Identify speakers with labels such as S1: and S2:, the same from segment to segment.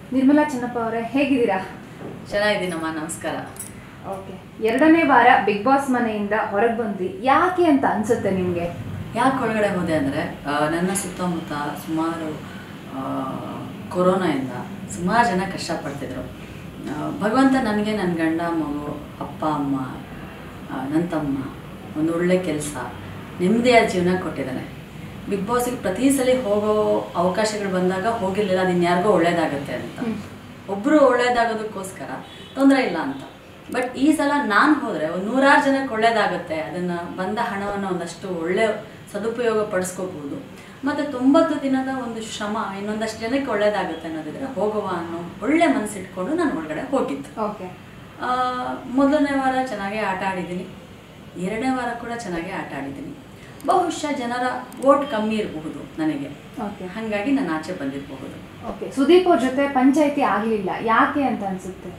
S1: ನಿರ್ಮಲಾ ಚೆನ್ನಪ್ಪ ಅವರೇ ಹೇಗಿದ್ದೀರಾ
S2: ಚೆನ್ನಾಗಿದ್ದೀನಮ್ಮ ನಮಸ್ಕಾರ
S1: ಓಕೆ ಎರಡನೇ ವಾರ ಬಿಗ್ ಬಾಸ್ ಮನೆಯಿಂದ ಹೊರಗೆ ಬಂದ್ರಿ ಯಾಕೆ ಅಂತ ಅನ್ಸುತ್ತೆ ನಿಮಗೆ
S2: ಯಾಕೆ ಒಳಗಡೆ ಹೋದೆ ಅಂದರೆ ನನ್ನ ಸುತ್ತಮುತ್ತ ಸುಮಾರು ಆ, ಕೊರೋನಾಯಿಂದ ಸುಮಾರು ಜನ ಕಷ್ಟಪಡ್ತಿದ್ರು ಆ, ಭಗವಂತ ನನಗೆ ನನ್ನ ಗಂಡ ಮಗು ಅಪ್ಪ ಅಮ್ಮ ಆ, ನನ್ನ ತಮ್ಮ ಒಂದು ಒಳ್ಳೆ ಕೆಲಸ ನೆಮ್ಮದಿಯಾದ ಜೀವನ ಕೊಟ್ಟಿದ್ದಾನೆ ಬಿಗ್ ಬಾಸಿಗೆ ಪ್ರತಿ ಸಲ ಹೋಗೋ ಅವಕಾಶಗಳು ಬಂದಾಗ ಹೋಗಿರ್ಲಿಲ್ಲ ಅದು ಇನ್ಯಾರಿಗೋ ಒಳ್ಳೇದಾಗುತ್ತೆ ಅಂತ ಒಬ್ಬರು ಒಳ್ಳೇದಾಗೋದಕ್ಕೋಸ್ಕರ ತೊಂದರೆ ಇಲ್ಲ ಅಂತ ಬಟ್ ಈ ಸಲ ನಾನು ಹೋದರೆ ಒಂದು ನೂರಾರು ಜನಕ್ಕೆ ಒಳ್ಳೇದಾಗುತ್ತೆ ಅದನ್ನು ಬಂದ ಹಣವನ್ನು ಒಂದಷ್ಟು ಒಳ್ಳೆ ಸದುಪಯೋಗ ಪಡಿಸ್ಕೋಬಹುದು ಮತ್ತು ತೊಂಬತ್ತು ದಿನದ ಒಂದು ಶ್ರಮ ಇನ್ನೊಂದಷ್ಟು ಜನಕ್ಕೆ ಒಳ್ಳೇದಾಗುತ್ತೆ ಅನ್ನೋದಿದ್ರೆ ಹೋಗುವ ಅನ್ನೋ ಒಳ್ಳೆ ಮನಸ್ಸಿಟ್ಕೊಂಡು ನಾನು ಒಳಗಡೆ ಹೋಗಿದ್ದು
S1: ಓಕೆ
S2: ಆ, ಮೊದಲನೇ ವಾರ ಚೆನ್ನಾಗೇ ಆಟ ಆಡಿದ್ದೀನಿ ಎರಡನೇ ವಾರ ಕೂಡ ಚೆನ್ನಾಗೇ ಆಟ ಆಡಿದ್ದೀನಿ ಬಹುಶಃ ಜನರ ವೋಟ್ ಕಮ್ಮಿ ಇರಬಹುದು ನನಗೆ
S1: ಓಕೆ
S2: ಹಾಗಾಗಿ ನಾನು ಆಚೆ ಬಂದಿರಬಹುದು
S1: ಓಕೆ ಸುದೀಪ್ ಅವ್ರ ಜೊತೆ ಪಂಚಾಯಿತಿ ಆಗಲಿಲ್ಲ ಯಾಕೆ ಅಂತ ಅನ್ಸುತ್ತೆ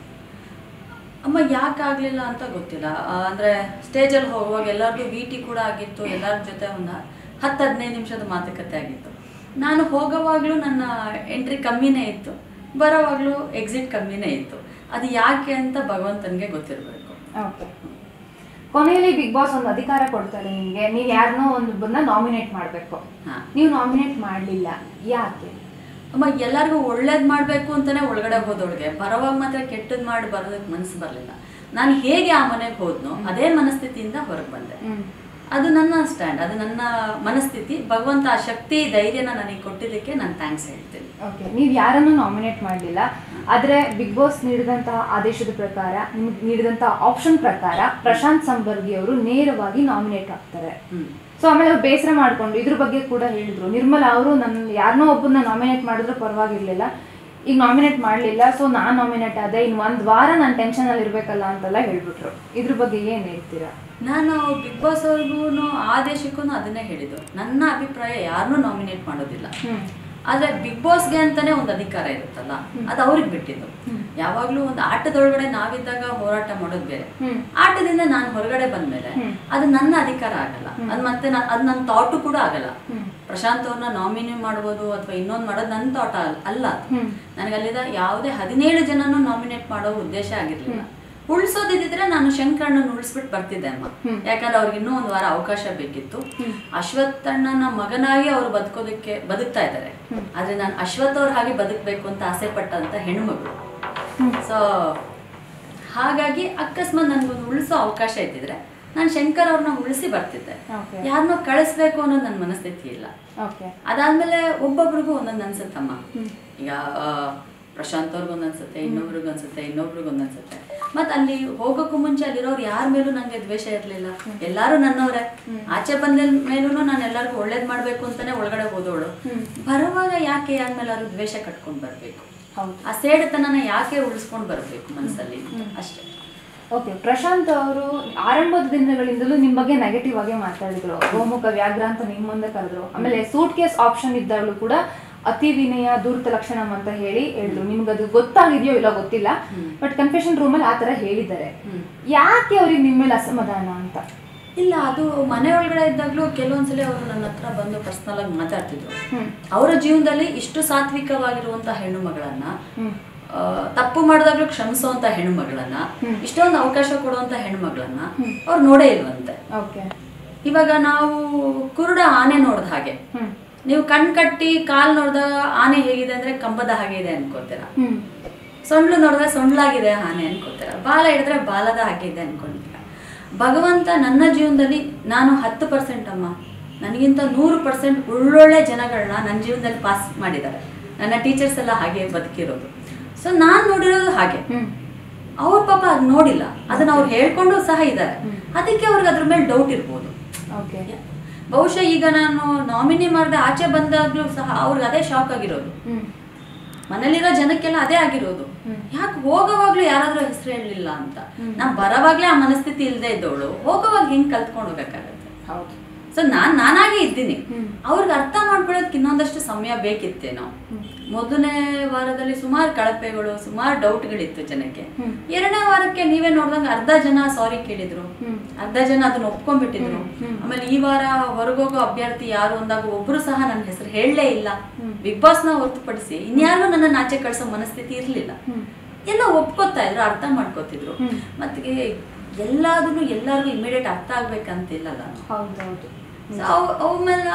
S2: ಅಮ್ಮ ಯಾಕೆ ಆಗಲಿಲ್ಲ ಅಂತ ಗೊತ್ತಿಲ್ಲ ಆ, ಅಂದ್ರೆ ಸ್ಟೇಜಲ್ಲಿ ಹೋಗುವಾಗ ಎಲ್ಲರಿಗೂ ವಿ ಟಿ ಕೂಡ ಆಗಿತ್ತು ಎಲ್ಲರ ಜೊತೆ ಒಂದು ಹತ್ತು ಹದಿನೈದು ನಿಮಿಷದ ಮಾತುಕತೆ ಆಗಿತ್ತು ನಾನು ಹೋಗೋವಾಗಲೂ ನನ್ನ ಎಂಟ್ರಿ ಕಮ್ಮಿನೇ ಇತ್ತು ಬರೋವಾಗಲೂ ಎಕ್ಸಿಟ್ ಕಮ್ಮಿನೇ ಇತ್ತು ಅದು ಯಾಕೆ ಅಂತ ಭಗವಂತನಿಗೆ ಗೊತ್ತಿರಬೇಕು
S1: ಓಕೆ ಕೊನೆಯಲ್ಲಿ ಬಿಗ್ ಬಾಸ್ ಒಂದು ಅಧಿಕಾರ ಕೊಡ್ತಾರೆ ನಿಮಗೆ ನೀವು ಯಾರನ್ನೋ ಒಂದೊಬ್ಬರನ್ನ ನಾಮಿನೇಟ್ ಮಾಡಬೇಕು
S2: ಹಾಂ
S1: ನೀವು ನಾಮಿನೇಟ್ ಮಾಡಲಿಲ್ಲ ಯಾಕೆ
S2: ಅಮ್ಮ ಎಲ್ಲರಿಗೂ ಒಳ್ಳೇದು ಮಾಡಬೇಕು ಅಂತಾನೆ ಒಳಗಡೆ ಹೋದೊಳಗೆ ಬರೋವಾಗ ಮಾತ್ರ ಕೆಟ್ಟದ್ದು ಮಾಡಿ ಬರೋದಕ್ಕೆ ಮನಸ್ಸು ಬರಲಿಲ್ಲ ನಾನು ಹೇಗೆ ಆ ಮನೆಗೆ ಹೋದ್ನೋ ಅದೇ ಮನಸ್ಥಿತಿಯಿಂದ ಹೊರಗೆ ಬಂದೆ
S1: ಹ್ಮ್
S2: ಅದು ನನ್ನ ಸ್ಟ್ಯಾಂಡ್ ಅದು ನನ್ನ ಮನಸ್ಥಿತಿ ಭಗವಂತ ಆ ಶಕ್ತಿ ಧೈರ್ಯನ ನನಗೆ ಕೊಟ್ಟಿದ್ದಕ್ಕೆ ನಾನು ಥ್ಯಾಂಕ್ಸ್ ಹೇಳ್ತೀನಿ
S1: ಓಕೆ ನೀವು ಯಾರನ್ನು ನಾಮಿನೇಟ್ ಮಾಡಲಿಲ್ಲ ಆದರೆ ಬಿಗ್ ಬಾಸ್ ನೀಡಿದಂತಹ ಆದೇಶದ ಪ್ರಕಾರ ನಿಮ್ಗೆ ನೀಡಿದಂತಹ ಆಪ್ಷನ್ ಪ್ರಕಾರ ಪ್ರಶಾಂತ್ ಸಂಬರ್ಗಿ ಅವರು ನೇರವಾಗಿ ನಾಮಿನೇಟ್ ಆಗ್ತಾರೆ
S2: ಹ್ಮ್
S1: ಸೊ ಆಮೇಲೆ ಅವ್ರು ಬೇಸರ ಮಾಡ್ಕೊಂಡು ಇದ್ರ ಬಗ್ಗೆ ಕೂಡ ಹೇಳಿದ್ರು ನಿರ್ಮಲಾ ಅವರು ನನ್ನ ಯಾರನ್ನೋ ಒಬ್ಬರನ್ನ ನಾಮಿನೇಟ್ ಮಾಡಿದ್ರು ಪರವಾಗಿರ್ಲಿಲ್ಲ ಈಗ ನಾಮಿನೇಟ್ ಮಾಡಲಿಲ್ಲ ಸೊ ನಾನು ನಾಮಿನೇಟ್ ಆದೆ ಇನ್ನು ಒಂದು ವಾರ ನಾನು ಟೆನ್ಷನಲ್ಲಿ ಇರಬೇಕಲ್ಲ ಅಂತೆಲ್ಲ ಹೇಳ್ಬಿಟ್ರು ಇದ್ರ ಬಗ್ಗೆ ಏನು ಹೇಳ್ತೀರಾ
S2: ನಾನು ಬಿಗ್ ಬಾಸ್ ಅವ್ರಿಗೂ ಆದೇಶಕ್ಕೂ ಅದನ್ನೇ ಹೇಳಿದ್ದು ನನ್ನ ಅಭಿಪ್ರಾಯ ಯಾರನ್ನೂ ನಾಮಿನೇಟ್ ಮಾಡೋದಿಲ್ಲ
S1: ಹ್ಮ್
S2: ಆದ್ರೆ ಬಿಗ್ ಬಾಸ್ಗೆ ಅಂತಾನೆ ಒಂದು ಅಧಿಕಾರ ಇರುತ್ತಲ್ಲ ಅದು ಅವ್ರಿಗೆ ಬಿಟ್ಟಿದ್ದು ಯಾವಾಗ್ಲೂ ಒಂದು ಆಟದೊಳಗಡೆ ನಾವಿದ್ದಾಗ ಹೋರಾಟ ಮಾಡೋದು ಬೇರೆ
S1: ಹ್ಮ್
S2: ಆಟದಿಂದ ನಾನು ಹೊರಗಡೆ ಬಂದ್ಮೇಲೆ
S1: ಹ್ಮ್.
S2: ಅದು ನನ್ನ ಅಧಿಕಾರ ಆಗಲ್ಲ ಅದು ಮತ್ತೆ ನಾ- ಅದು ನನ್ನ ಥಾಟು ಕೂಡ ಆಗಲ್ಲ
S1: ಹ್ಮ್.
S2: ಪ್ರಶಾಂತ್ ಅವ್ರನ್ನ ನಾಮಿನಿ ಮಾಡ್ಬೋದು ಅಥವಾ ಇನ್ನೊಂದು ಮಾಡೋದು ನನ್ನ ಥಾಟ್ ಅಲ್ಲ ಅದು.
S1: ಹ್ಮ್
S2: ನನಗೆ ಅಲ್ಲಿದ ಯಾವುದೇ ಹದಿನೇಳು ಜನನು ನಾಮಿನೇಟ್ ಮಾಡೋ ಉದ್ದೇಶ ಆಗಿರ್ಲಿಲ್ಲ ಉಳಿಸೋದಿದ್ರೆ ನಾನು ಶಂಕರಣ್ಣನ ಉಳಿಸ್ಬಿಟ್ಟು ಬರ್ತಿದ್ದೆ ಅಮ್ಮ
S1: ಹ್ಮ್.
S2: ಯಾಕಂದ್ರೆ ಅವ್ರಿಗೆ ಇನ್ನೂ ಒಂದು ವಾರ ಅವಕಾಶ ಬೇಕಿತ್ತು ಅಶ್ವತ್ಥಣ್ಣನ ಮಗನಾಗಿ ಅವರು ಬದುಕೋದಕ್ಕೆ ಬದುಕ್ತಾ ಇದ್ದಾರೆ ಆದ್ರೆ ನಾನು ಅಶ್ವಥ್ ಅವ್ರ ಹಾಗೆ ಬದುಕಬೇಕು ಅಂತ ಆಸೆ ಪಟ್ಟಂತ ಹೆಣ್ಮಗಳು
S1: ಹ್ಮ್.
S2: ಸೊ ಹಾಗಾಗಿ ಅಕಸ್ಮಾತ್ ನನಗೊಂದು ಉಳಿಸೋ ಅವಕಾಶ ಇದ್ದಿದ್ರೆ ನಾನು ಶಂಕರ್ ಅವ್ರನ್ನ ಉಳಿಸಿ ಬರ್ತಿದ್ದೆ
S1: ಓಕೆ
S2: ಯಾರನ್ನೋ ಕಳಿಸ್ಬೇಕು ಅನ್ನೋದು ನನ್ನ ಮನಸ್ಥಿತಿ ಇಲ್ಲ
S1: ಓಕೆ
S2: ಅದಾದ್ಮೇಲೆ ಒಬ್ಬೊಬ್ರಿಗೂ ಒಂದೊಂದು ಅನ್ಸುತ್ತಮ್ಮ
S1: ಹ್ಮ್.
S2: ಈಗ ಆ, ಪ್ರಶಾಂತ್ ಅವ್ರಿಗೊಂದು ಅನ್ಸುತ್ತೆ ಇನ್ನೊಬ್ರಿಗೂ ಅನ್ಸುತ್ತೆ ಇನ್ನೊಬ್ರಿಗೂ ಒಂದು ಅನ್ಸುತ್ತೆ ಮತ್ತೆ ಅಲ್ಲಿ ಹೋಗೋಕ್ಕೂ ಮುಂಚೆ ಅಲ್ಲಿರೋರು ಯಾರ ಮೇಲೂ ನನಗೆ ದ್ವೇಷ ಇರಲಿಲ್ಲ ಎಲ್ಲರೂ ನನ್ನವರೇ ಆಚೆ ಬಂದ ಮೇಲೂ ನಾನು ಎಲ್ಲರಿಗೂ ಒಳ್ಳೇದು ಮಾಡಬೇಕು ಅಂತಾನೆ ಒಳಗಡೆ ಹೋದವಳು
S1: ಹ್ಮ್.
S2: ಬರುವಾಗ ಯಾಕೆ ಯಾರ ಮೇಲಾದ್ರು ದ್ವೇಷ ಕಟ್ಕೊಂಡು ಬರಬೇಕು
S1: ಹೌದು
S2: ಆ ಸೇಡತನನ ಯಾಕೆ ಉಳಿಸ್ಕೊಂಡು ಬರಬೇಕು ಮನಸ್ಸಲ್ಲಿ ಅಷ್ಟೇ
S1: ಓಕೆ ಪ್ರಶಾಂತ್ ಅವರು ಆರಂಭದ ದಿನಗಳಿಂದಲೂ ನಿಮ್ಮ ಬಗ್ಗೆ ನೆಗೆಟಿವ್ ಆಗಿ ಮಾತಾಡಿದ್ರು ಗೋಮುಖ ವ್ಯಾಘ್ರ ಅಂತ ನಿಮ್ಮ ಮುಂದೆ ಕರೆದ್ರು ಆಮೇಲೆ ಸೂಟ್ ಕೇಸ್ ಆಪ್ಷನ್ ಇದ್ದಾಗಲೂ ಕೂಡ ಅತಿ ವಿನಯ ದೂರತ ಲಕ್ಷಣಂ ಅಂತ ಹೇಳಿ ಹೇಳಿದ್ರು ನಿಮ್ಗೆ ಅದು ಗೊತ್ತಾಗಿದೆಯೋ ಇಲ್ಲ ಗೊತ್ತಿಲ್ಲ ಬಟ್ ಕನ್ಫೆಷನ್ ರೂಮಲ್ಲಿ ಆ ಥರ ಹೇಳಿದ್ದಾರೆ ಯಾಕೆ ಅವ್ರಿಗೆ ನಿಮ್ಮ ಮೇಲೆ ಅಸಮಾಧಾನ ಅಂತ
S2: ಇಲ್ಲ ಅದು ಮನೆ ಒಳಗಡೆ ಇದ್ದಾಗಲೂ ಕೆಲವೊಂದ್ಸಲ ಅವರು ನನ್ನ ಹತ್ರ ಬಂದು ಪರ್ಸ್ನಲ್ ಆಗಿ ಮಾತಾಡ್ತಿದ್ರು
S1: ಹ್ಮ್
S2: ಅವರ ಜೀವನದಲ್ಲಿ ಇಷ್ಟು ಸಾತ್ವಿಕವಾಗಿರುವಂತ ಹೆಣ್ಣು ಮಗಳನ್ನ
S1: ಹ್ಮ್
S2: ಆ, ತಪ್ಪು ಮಾಡಿದಾಗ್ಲೂ ಕ್ಷಮಿಸುವಂತ ಹೆಣ್ಣು ಮಗಳನ್ನ ಇಷ್ಟೊಂದು ಅವಕಾಶ ಕೊಡುವಂತ ಹೆಣ್ಣು ಮಗಳನ್ನ ಅವ್ರು ನೋಡೇ ಇಲ್ವಂತೆ
S1: ಓಕೆ
S2: ಇವಾಗ ನಾವು ಕುರುಡ ಆನೆ ನೋಡ್ದ ಹಾಗೆ
S1: ಹ್ಮ್
S2: ನೀವು ಕಣ್ ಕಟ್ಟಿ ಕಾಲ್ ನೋಡಿದಾಗ ಆನೆ ಹೇಗಿದೆ ಅಂದ್ರೆ ಕಂಬದ ಹಾಗೆ ಇದೆ ಅನ್ಕೋತೀರ
S1: ಹ್ಮ್
S2: ಸೊಂಡ್ಲು ನೋಡಿದ್ರೆ ಸೊಂಡ್ಲಾಗಿದೆ ಆನೆ ಅನ್ಕೋತೀರ ಬಾಲ ಹಿಡಿದ್ರೆ ಬಾಲದ ಹಾಗೆ ಇದೆ ಅನ್ಕೊಂಡಿದ್ದೀರ ಭಗವಂತ ನನ್ನ ಜೀವನದಲ್ಲಿ ನಾನು ಹತ್ತು ಪರ್ಸೆಂಟ್ ಅಮ್ಮ ನನಗಿಂತ ನೂರು ಪರ್ಸೆಂಟ್ ಒಳ್ಳೊಳ್ಳೆ ಜನಗಳನ್ನ ನನ್ನ ಜೀವನದಲ್ಲಿ ಪಾಸ್ ಮಾಡಿದ್ದಾರೆ ನನ್ನ ಟೀಚರ್ಸ್ ಎಲ್ಲ ಹಾಗೆ ಬದುಕಿರೋದು ಸೊ ನಾನು ನೋಡಿರೋದು ಹಾಗೆ
S1: ಹ್ಮ್
S2: ಅವ್ರ ಪಾಪ ಅದು ನೋಡಿಲ್ಲ ಅದನ್ನ ಅವ್ರು ಹೇಳ್ಕೊಂಡು ಸಹ ಇದ್ದಾರೆ ಅದಕ್ಕೆ ಅವ್ರಿಗೆ ಅದ್ರ ಮೇಲೆ ಡೌಟ್ ಇರ್ಬೋದು
S1: ಓಕೆ
S2: ಬಹುಶಃ ಈಗ ನಾನು ನಾಮಿನಿ ಮಾಡಿದೆ ಆಚೆ ಬಂದಾಗ್ಲೂ ಸಹ ಅವ್ರಿಗೆ ಅದೇ ಶಾಕ್ ಆಗಿರೋದು
S1: ಹ್ಮ್
S2: ಮನೇಲಿರೋ ಜನಕ್ಕೆಲ್ಲ ಅದೇ ಆಗಿರೋದು ಯಾಕೆ ಹೋಗೋವಾಗ್ಲೂ ಯಾರಾದ್ರೂ ಹೆಸರು ಹೇಳಲಿಲ್ಲ ಅಂತ ನಾ ಬರೋವಾಗ್ಲೇ ಆ ಮನಸ್ಥಿತಿ ಇಲ್ಲದೆ ಇದ್ದವಳು ಹೋಗೋವಾಗ ಹೆಂಗ್ ಕಲ್ತ್ಕೊಂಡು ಹೋಗಕ್ಕಾಗತ್ತೆ
S1: ಹೌದು
S2: ಸೊ ನಾನ್ ನಾನಾಗೆ ಇದ್ದೀನಿ
S1: ಹ್ಮ್.
S2: ಅವ್ರಿಗೆ ಅರ್ಥ ಮಾಡ್ಕೊಳ್ಳೋದಕ್ಕೆ ಇನ್ನೊಂದಷ್ಟು ಸಮಯ ಬೇಕಿತ್ತೇನೋ
S1: ಹ್ಮ್.
S2: ಮೊದಲನೇ ವಾರದಲ್ಲಿ ಸುಮಾರು ಕಳಪೆಗಳು ಸುಮಾರು ಡೌಟ್ಗಳಿತ್ತು ಜನಕ್ಕೆ
S1: ಹ್ಮ್.
S2: ಎರಡನೇ ವಾರಕ್ಕೆ ನೀವೇ ನೋಡ್ದಂಗೆ ಅರ್ಧ ಜನ ಸಾರಿ ಕೇಳಿದ್ರು
S1: ಹ್ಮ್.
S2: ಅರ್ಧ ಜನ ಅದನ್ನ ಒಪ್ಕೊಂಡ್ಬಿಟ್ಟಿದ್ರು
S1: ಹ್ಮ್. ಹ್ಮ್.
S2: ಆಮೇಲೆ ಈ ವಾರ ಹೊರಗೋಗೋ ಅಭ್ಯರ್ಥಿ ಯಾರು ಅಂದಾಗ ಒಬ್ರು ಸಹ ನನ್ನ ಹೆಸರು ಹೇಳಲೇ ಇಲ್ಲ
S1: ಹ್ಮ್.
S2: ಬಿಗ್ ಬಾಸ್ನ ಹೊರತುಪಡಿಸಿ ಇನ್ಯಾರು ನನ್ನ ಆಚೆ ಕಳ್ಸೋ ಮನಸ್ಥಿತಿ ಇರಲಿಲ್ಲ
S1: ಹ್ಮ್.
S2: ಎಲ್ಲ ಒಪ್ಕೋತಾ ಇದ್ರು ಅರ್ಥ ಮಾಡ್ಕೋತಿದ್ರು
S1: ಹ್ಮ್.
S2: ಮತ್ತೆ ಎಲ್ಲಾದ್ರೂ ಎಲ್ಲರಿಗೂ ಇಮಿಡಿಯೇಟ್ ಅರ್ಥ ಆಗ್ಬೇಕಂತಿಲ್ಲಲ್ಲ
S1: ಹೌದೌದು
S2: ಸೊ ಅವ್ ಆಮೇಲೆ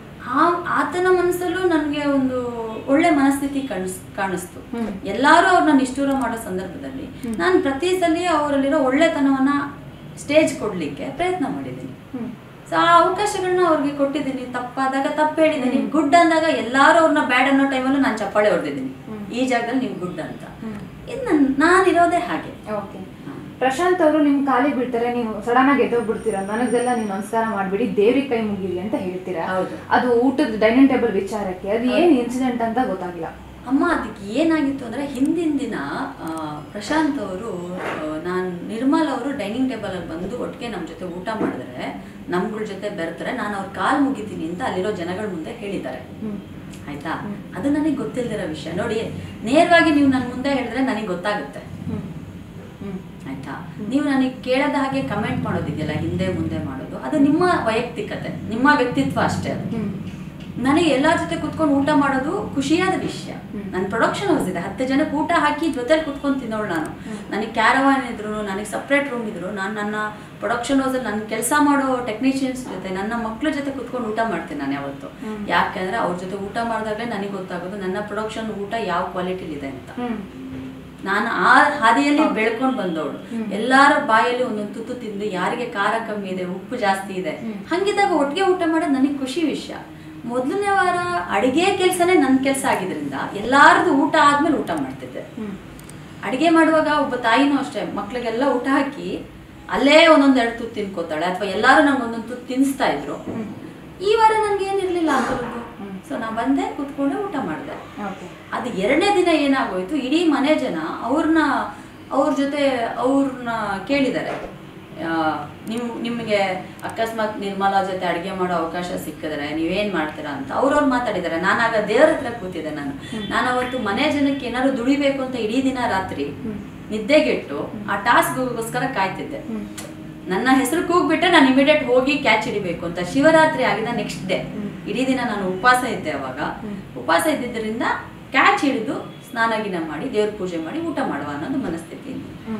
S2: ಆ ಆತನ ಮನಸ್ಸಲ್ಲೂ ನನಗೆ ಒಂದು ಒಳ್ಳೆ ಮನಸ್ಥಿತಿ ಕಾಣಿಸ್ ಕಾಣಿಸ್ತು
S1: ಹ್ಮ್.
S2: ಎಲ್ಲರೂ ಅವ್ರನ್ನ ನಿಷ್ಠೂರ ಮಾಡೋ ಸಂದರ್ಭದಲ್ಲಿ ನಾನು ಪ್ರತಿ ಸಲ ಅವರಲ್ಲಿರೋ ಒಳ್ಳೆತನವನ್ನ ಸ್ಟೇಜ್ ಕೊಡ್ಲಿಕ್ಕೆ ಪ್ರಯತ್ನ ಮಾಡಿದ್ದೀನಿ
S1: ಹ್ಮ್.
S2: ಸೊ ಆ ಅವಕಾಶಗಳನ್ನ ಅವ್ರಿಗೆ ಕೊಟ್ಟಿದ್ದೀನಿ ತಪ್ಪಾದಾಗ ತಪ್ಪು ಹೇಳಿದ್ದೀನಿ ಗುಡ್ ಅಂದಾಗ ಎಲ್ಲರೂ ಅವ್ರನ್ನ ಬ್ಯಾಡ್ ಅನ್ನೋ ಟೈಮಲ್ಲೂ ನಾನು ಚಪ್ಪಾಳೆ ಹೊಡೆದಿದ್ದೀನಿ
S1: ಹ್ಮ್.
S2: ಈ ಜಾಗದಲ್ಲಿ ನೀವು ಗುಡ್ ಅಂತ
S1: ಹ್ಮ್.
S2: ಇದು ನನ್ ನಾನಿರೋದೇ ಹಾಗೆ
S1: ಓಕೆ ಪ್ರಶಾಂತ್ ಅವರು ನಿಮ್ ಕಾಲಿಗೆ ಬೀಳ್ತಾರೆ ನೀವು ಸಡನ್ ಆಗಿ ಎದ್ದೋಗ್ಬಿಡ್ತೀರಾ ನನಗೆಲ್ಲ ನೀವು ನಮಸ್ಕಾರ ಮಾಡ್ಬಿಡಿ ದೇವ್ರಿಗೆ ಕೈ ಮುಗಿರಿ ಅಂತ ಹೇಳ್ತೀರಾ
S2: ಹೌದು.
S1: ಅದು ಊಟದ ಡೈನಿಂಗ್ ಟೇಬಲ್ ವಿಚಾರಕ್ಕೆ ಅದು ಏನ್ ಇನ್ಸಿಡೆಂಟ್ ಅಂತ ಗೊತ್ತಾಗಿಲ್ಲ
S2: ಅಮ್ಮ ಅದಕ್ಕೆ ಏನಾಗಿತ್ತು ಅಂದರೆ ಹಿಂದಿನ ದಿನ ಆ, ಪ್ರಶಾಂತ್ ಅವರು ನಾನು ನಿರ್ಮಲ್ ಅವರು ಡೈನಿಂಗ್ ಟೇಬಲಲ್ಲಿ ಬಂದು ಒಟ್ಟಿಗೆ ನಮ್ಮ ಜೊತೆ ಊಟ ಮಾಡಿದ್ರೆ ನಮ್ಗಳ ಜೊತೆ ಬೆರ್ತಾರೆ ನಾನು ಅವ್ರ ಕಾಲು ಮುಗಿತೀನಿ ಅಂತ ಅಲ್ಲಿರೋ ಜನಗಳ ಮುಂದೆ ಹೇಳಿದ್ದಾರೆ
S1: ಹ್ಮ್.
S2: ಆಯ್ತಾ ಅದು ನನಗೆ ಗೊತ್ತಿಲ್ದಿರೋ ವಿಷಯ ನೋಡಿ ನೇರವಾಗಿ ನೀವು ನನ್ನ ಮುಂದೆ ಹೇಳಿದ್ರೆ ನನಗೆ ಗೊತ್ತಾಗುತ್ತೆ
S1: ಹ್ಮ್. ಹ್ಮ್.
S2: ಆಯ್ತಾ ನೀವು ನನಗೆ ಕೇಳದ ಹಾಗೆ ಕಮೆಂಟ್ ಮಾಡೋದಿದೆಯಲ್ಲ ಹಿಂದೆ ಮುಂದೆ ಮಾಡೋದು ಅದು ನಿಮ್ಮ ವೈಯಕ್ತಿಕತೆ ನಿಮ್ಮ ವ್ಯಕ್ತಿತ್ವ ಅಷ್ಟೇ ಅದು
S1: ಹ್ಮ್.
S2: ನನಗೆ ಎಲ್ಲರ ಜೊತೆ ಕುತ್ಕೊಂಡು ಊಟ ಮಾಡೋದು ಖುಷಿಯಾದ ವಿಷಯ
S1: ಹ್ಮ್.
S2: ನನ್ನ ಪ್ರೊಡಕ್ಷನ್ ಹೌಸ್ ಇದೆ ಹತ್ತು ಜನಕ್ಕೆ ಊಟ ಹಾಕಿ ಜೊತೆಲಿ ಕುತ್ಕೊಂಡು ತಿನ್ನೋಳು ನಾನು ನನಗೆ ಕ್ಯಾರವಾನ್ ಇದ್ರು ನನಗೆ ಸಪ್ರೇಟ್ ರೂಮ್ ಇದ್ರು ನಾನು ನನ್ನ ಪ್ರೊಡಕ್ಷನ್ ಹೌಸಲ್ಲಿ ನನ್ನ ಕೆಲಸ ಮಾಡೋ ಟೆಕ್ನಿಷಿಯನ್ಸ್ ಜೊತೆ ನನ್ನ ಮಕ್ಳ ಜೊತೆ ಕುತ್ಕೊಂಡು ಊಟ ಮಾಡ್ತೀನಿ ನಾನು ಯಾವತ್ತು
S1: ಹ್ಮ್.
S2: ಯಾಕೆಂದ್ರೆ ಅವ್ರ ಜೊತೆ ಊಟ ಮಾಡಿದಾಗಲೇ ನನಗೆ ಗೊತ್ತಾಗೋದು ನನ್ನ ಪ್ರೊಡಕ್ಷನ್ ಊಟ ಯಾವ ಕ್ವಾಲಿಟಿಲಿದೆ ಅಂತ
S1: ಹ್ಮ್.
S2: ನಾನು ಆ ಹಾದಿಯಲ್ಲಿ ಬೆಳ್ಕೊಂಡು ಬಂದವಳು
S1: ಹ್ಮ್.
S2: ಎಲ್ಲಾರ ಬಾಯಲ್ಲಿ ಒಂದೊಂದು ತುತ್ತು ತಿಂದು ಯಾರಿಗೆ ಖಾರ ಕಮ್ಮಿ ಇದೆ ಉಪ್ಪು ಜಾಸ್ತಿ ಇದೆ
S1: ಹ್ಮ್.
S2: ಹಂಗಿದ್ದಾಗ ಒಟ್ಟಿಗೆ ಊಟ ಮಾಡೋದು ನನಗೆ ಖುಷಿ ವಿಷಯ ಮೊದಲನೇ ವಾರ ಅಡಿಗೆ ಕೆಲಸನೇ ನನ್ನ ಕೆಲಸ ಆಗಿದ್ರಿಂದ ಎಲ್ಲಾರದು ಊಟ ಆದ್ಮೇಲೆ ಊಟ ಮಾಡ್ತಿದ್ದೆ
S1: ಹ್ಮ್.
S2: ಅಡಿಗೆ ಮಾಡುವಾಗ ಒಬ್ಬ ತಾಯಿನೂ ಅಷ್ಟೇ ಮಕ್ಳಿಗೆಲ್ಲ ಊಟ ಹಾಕಿ ಅಲ್ಲೇ ಒಂದೊಂದು ಎರಡು ತುತ್ತು ತಿನ್ಕೋತಾಳೆ ಅಥವಾ ಎಲ್ಲರೂ ನಂಗೆ ಒಂದೊಂದು ತುತ್ತು ತಿನ್ನಿಸ್ತಾ ಇದ್ರು
S1: ಹ್ಮ್.
S2: ಈ ವಾರ ನನ್ಗೆ ಏನಿರ್ಲಿಲ್ಲ ಆ ಥರದ್ದು
S1: ಹ್ಮ್.
S2: ಸೊ ನಾ ಬಂದೆ ಕೂತ್ಕೊಂಡು ಊಟ ಮಾಡಿದೆ
S1: ಓಕೆ
S2: ಅದು ಎರಡನೇ ದಿನ ಏನಾಗೋಯ್ತು ಇಡೀ ಮನೆ ಜನ ಅವ್ರನ್ನ ಅವ್ರ ಜೊತೆ ಅವ್ರನ್ನ ಕೇಳಿದ್ದಾರೆ ಆ, ನಿಮ್ ನಿಮಗೆ ಅಕಸ್ಮಾತ್ ನಿರ್ಮಲಾ ಜೊತೆ ಅಡುಗೆ ಮಾಡೋ ಅವಕಾಶ ಸಿಕ್ಕಿದ್ರೆ ನೀವೇನ್ ಮಾಡ್ತೀರಾ ಅಂತ ಅವ್ರವ್ರು ಮಾತಾಡಿದ್ದಾರೆ ನಾನಾಗ ದೇವ್ರ ಹತ್ರ ಕೂತಿದ್ದೆ ನಾನು ನಾನು ಅವತ್ತು ಮನೆ ಜನಕ್ಕೆ ಏನಾದ್ರು ದುಡಿಬೇಕು ಅಂತ ಇಡೀ ದಿನ ರಾತ್ರಿ
S1: ಹ್ಮ್.
S2: ನಿದ್ದೆಗೆಟ್ಟು ಆ ಟಾಸ್ಕ್ಗೋಸ್ಕರ ಕಾಯ್ತಿದ್ದೆ
S1: ಹ್ಮ್.
S2: ನನ್ನ ಹೆಸರು ಕೂಗ್ಬಿಟ್ರೆ ನಾನು ಇಮಿಡಿಯೇಟ್ ಹೋಗಿ ಕ್ಯಾಚ್ ಹಿಡಿಬೇಕು ಅಂತ ಶಿವರಾತ್ರಿ ಆಗಿದ ನೆಕ್ಸ್ಟ್ ಡೇ
S1: ಹ್ಮ್.
S2: ಇಡೀ ದಿನ ನಾನು ಉಪವಾಸ ಇದ್ದೆ ಅವಾಗ
S1: ಹ್ಮ್.
S2: ಉಪವಾಸ ಇದ್ದಿದ್ದರಿಂದ ಕ್ಯಾಚ್ ಹಿಡಿದು ಸ್ನಾನ ಗಿನ ಮಾಡಿ ದೇವ್ರ ಪೂಜೆ ಮಾಡಿ ಊಟ ಮಾಡುವ ಅನ್ನೋದು ಮನಸ್ಥಿತಿ
S1: ಹ್ಮ್.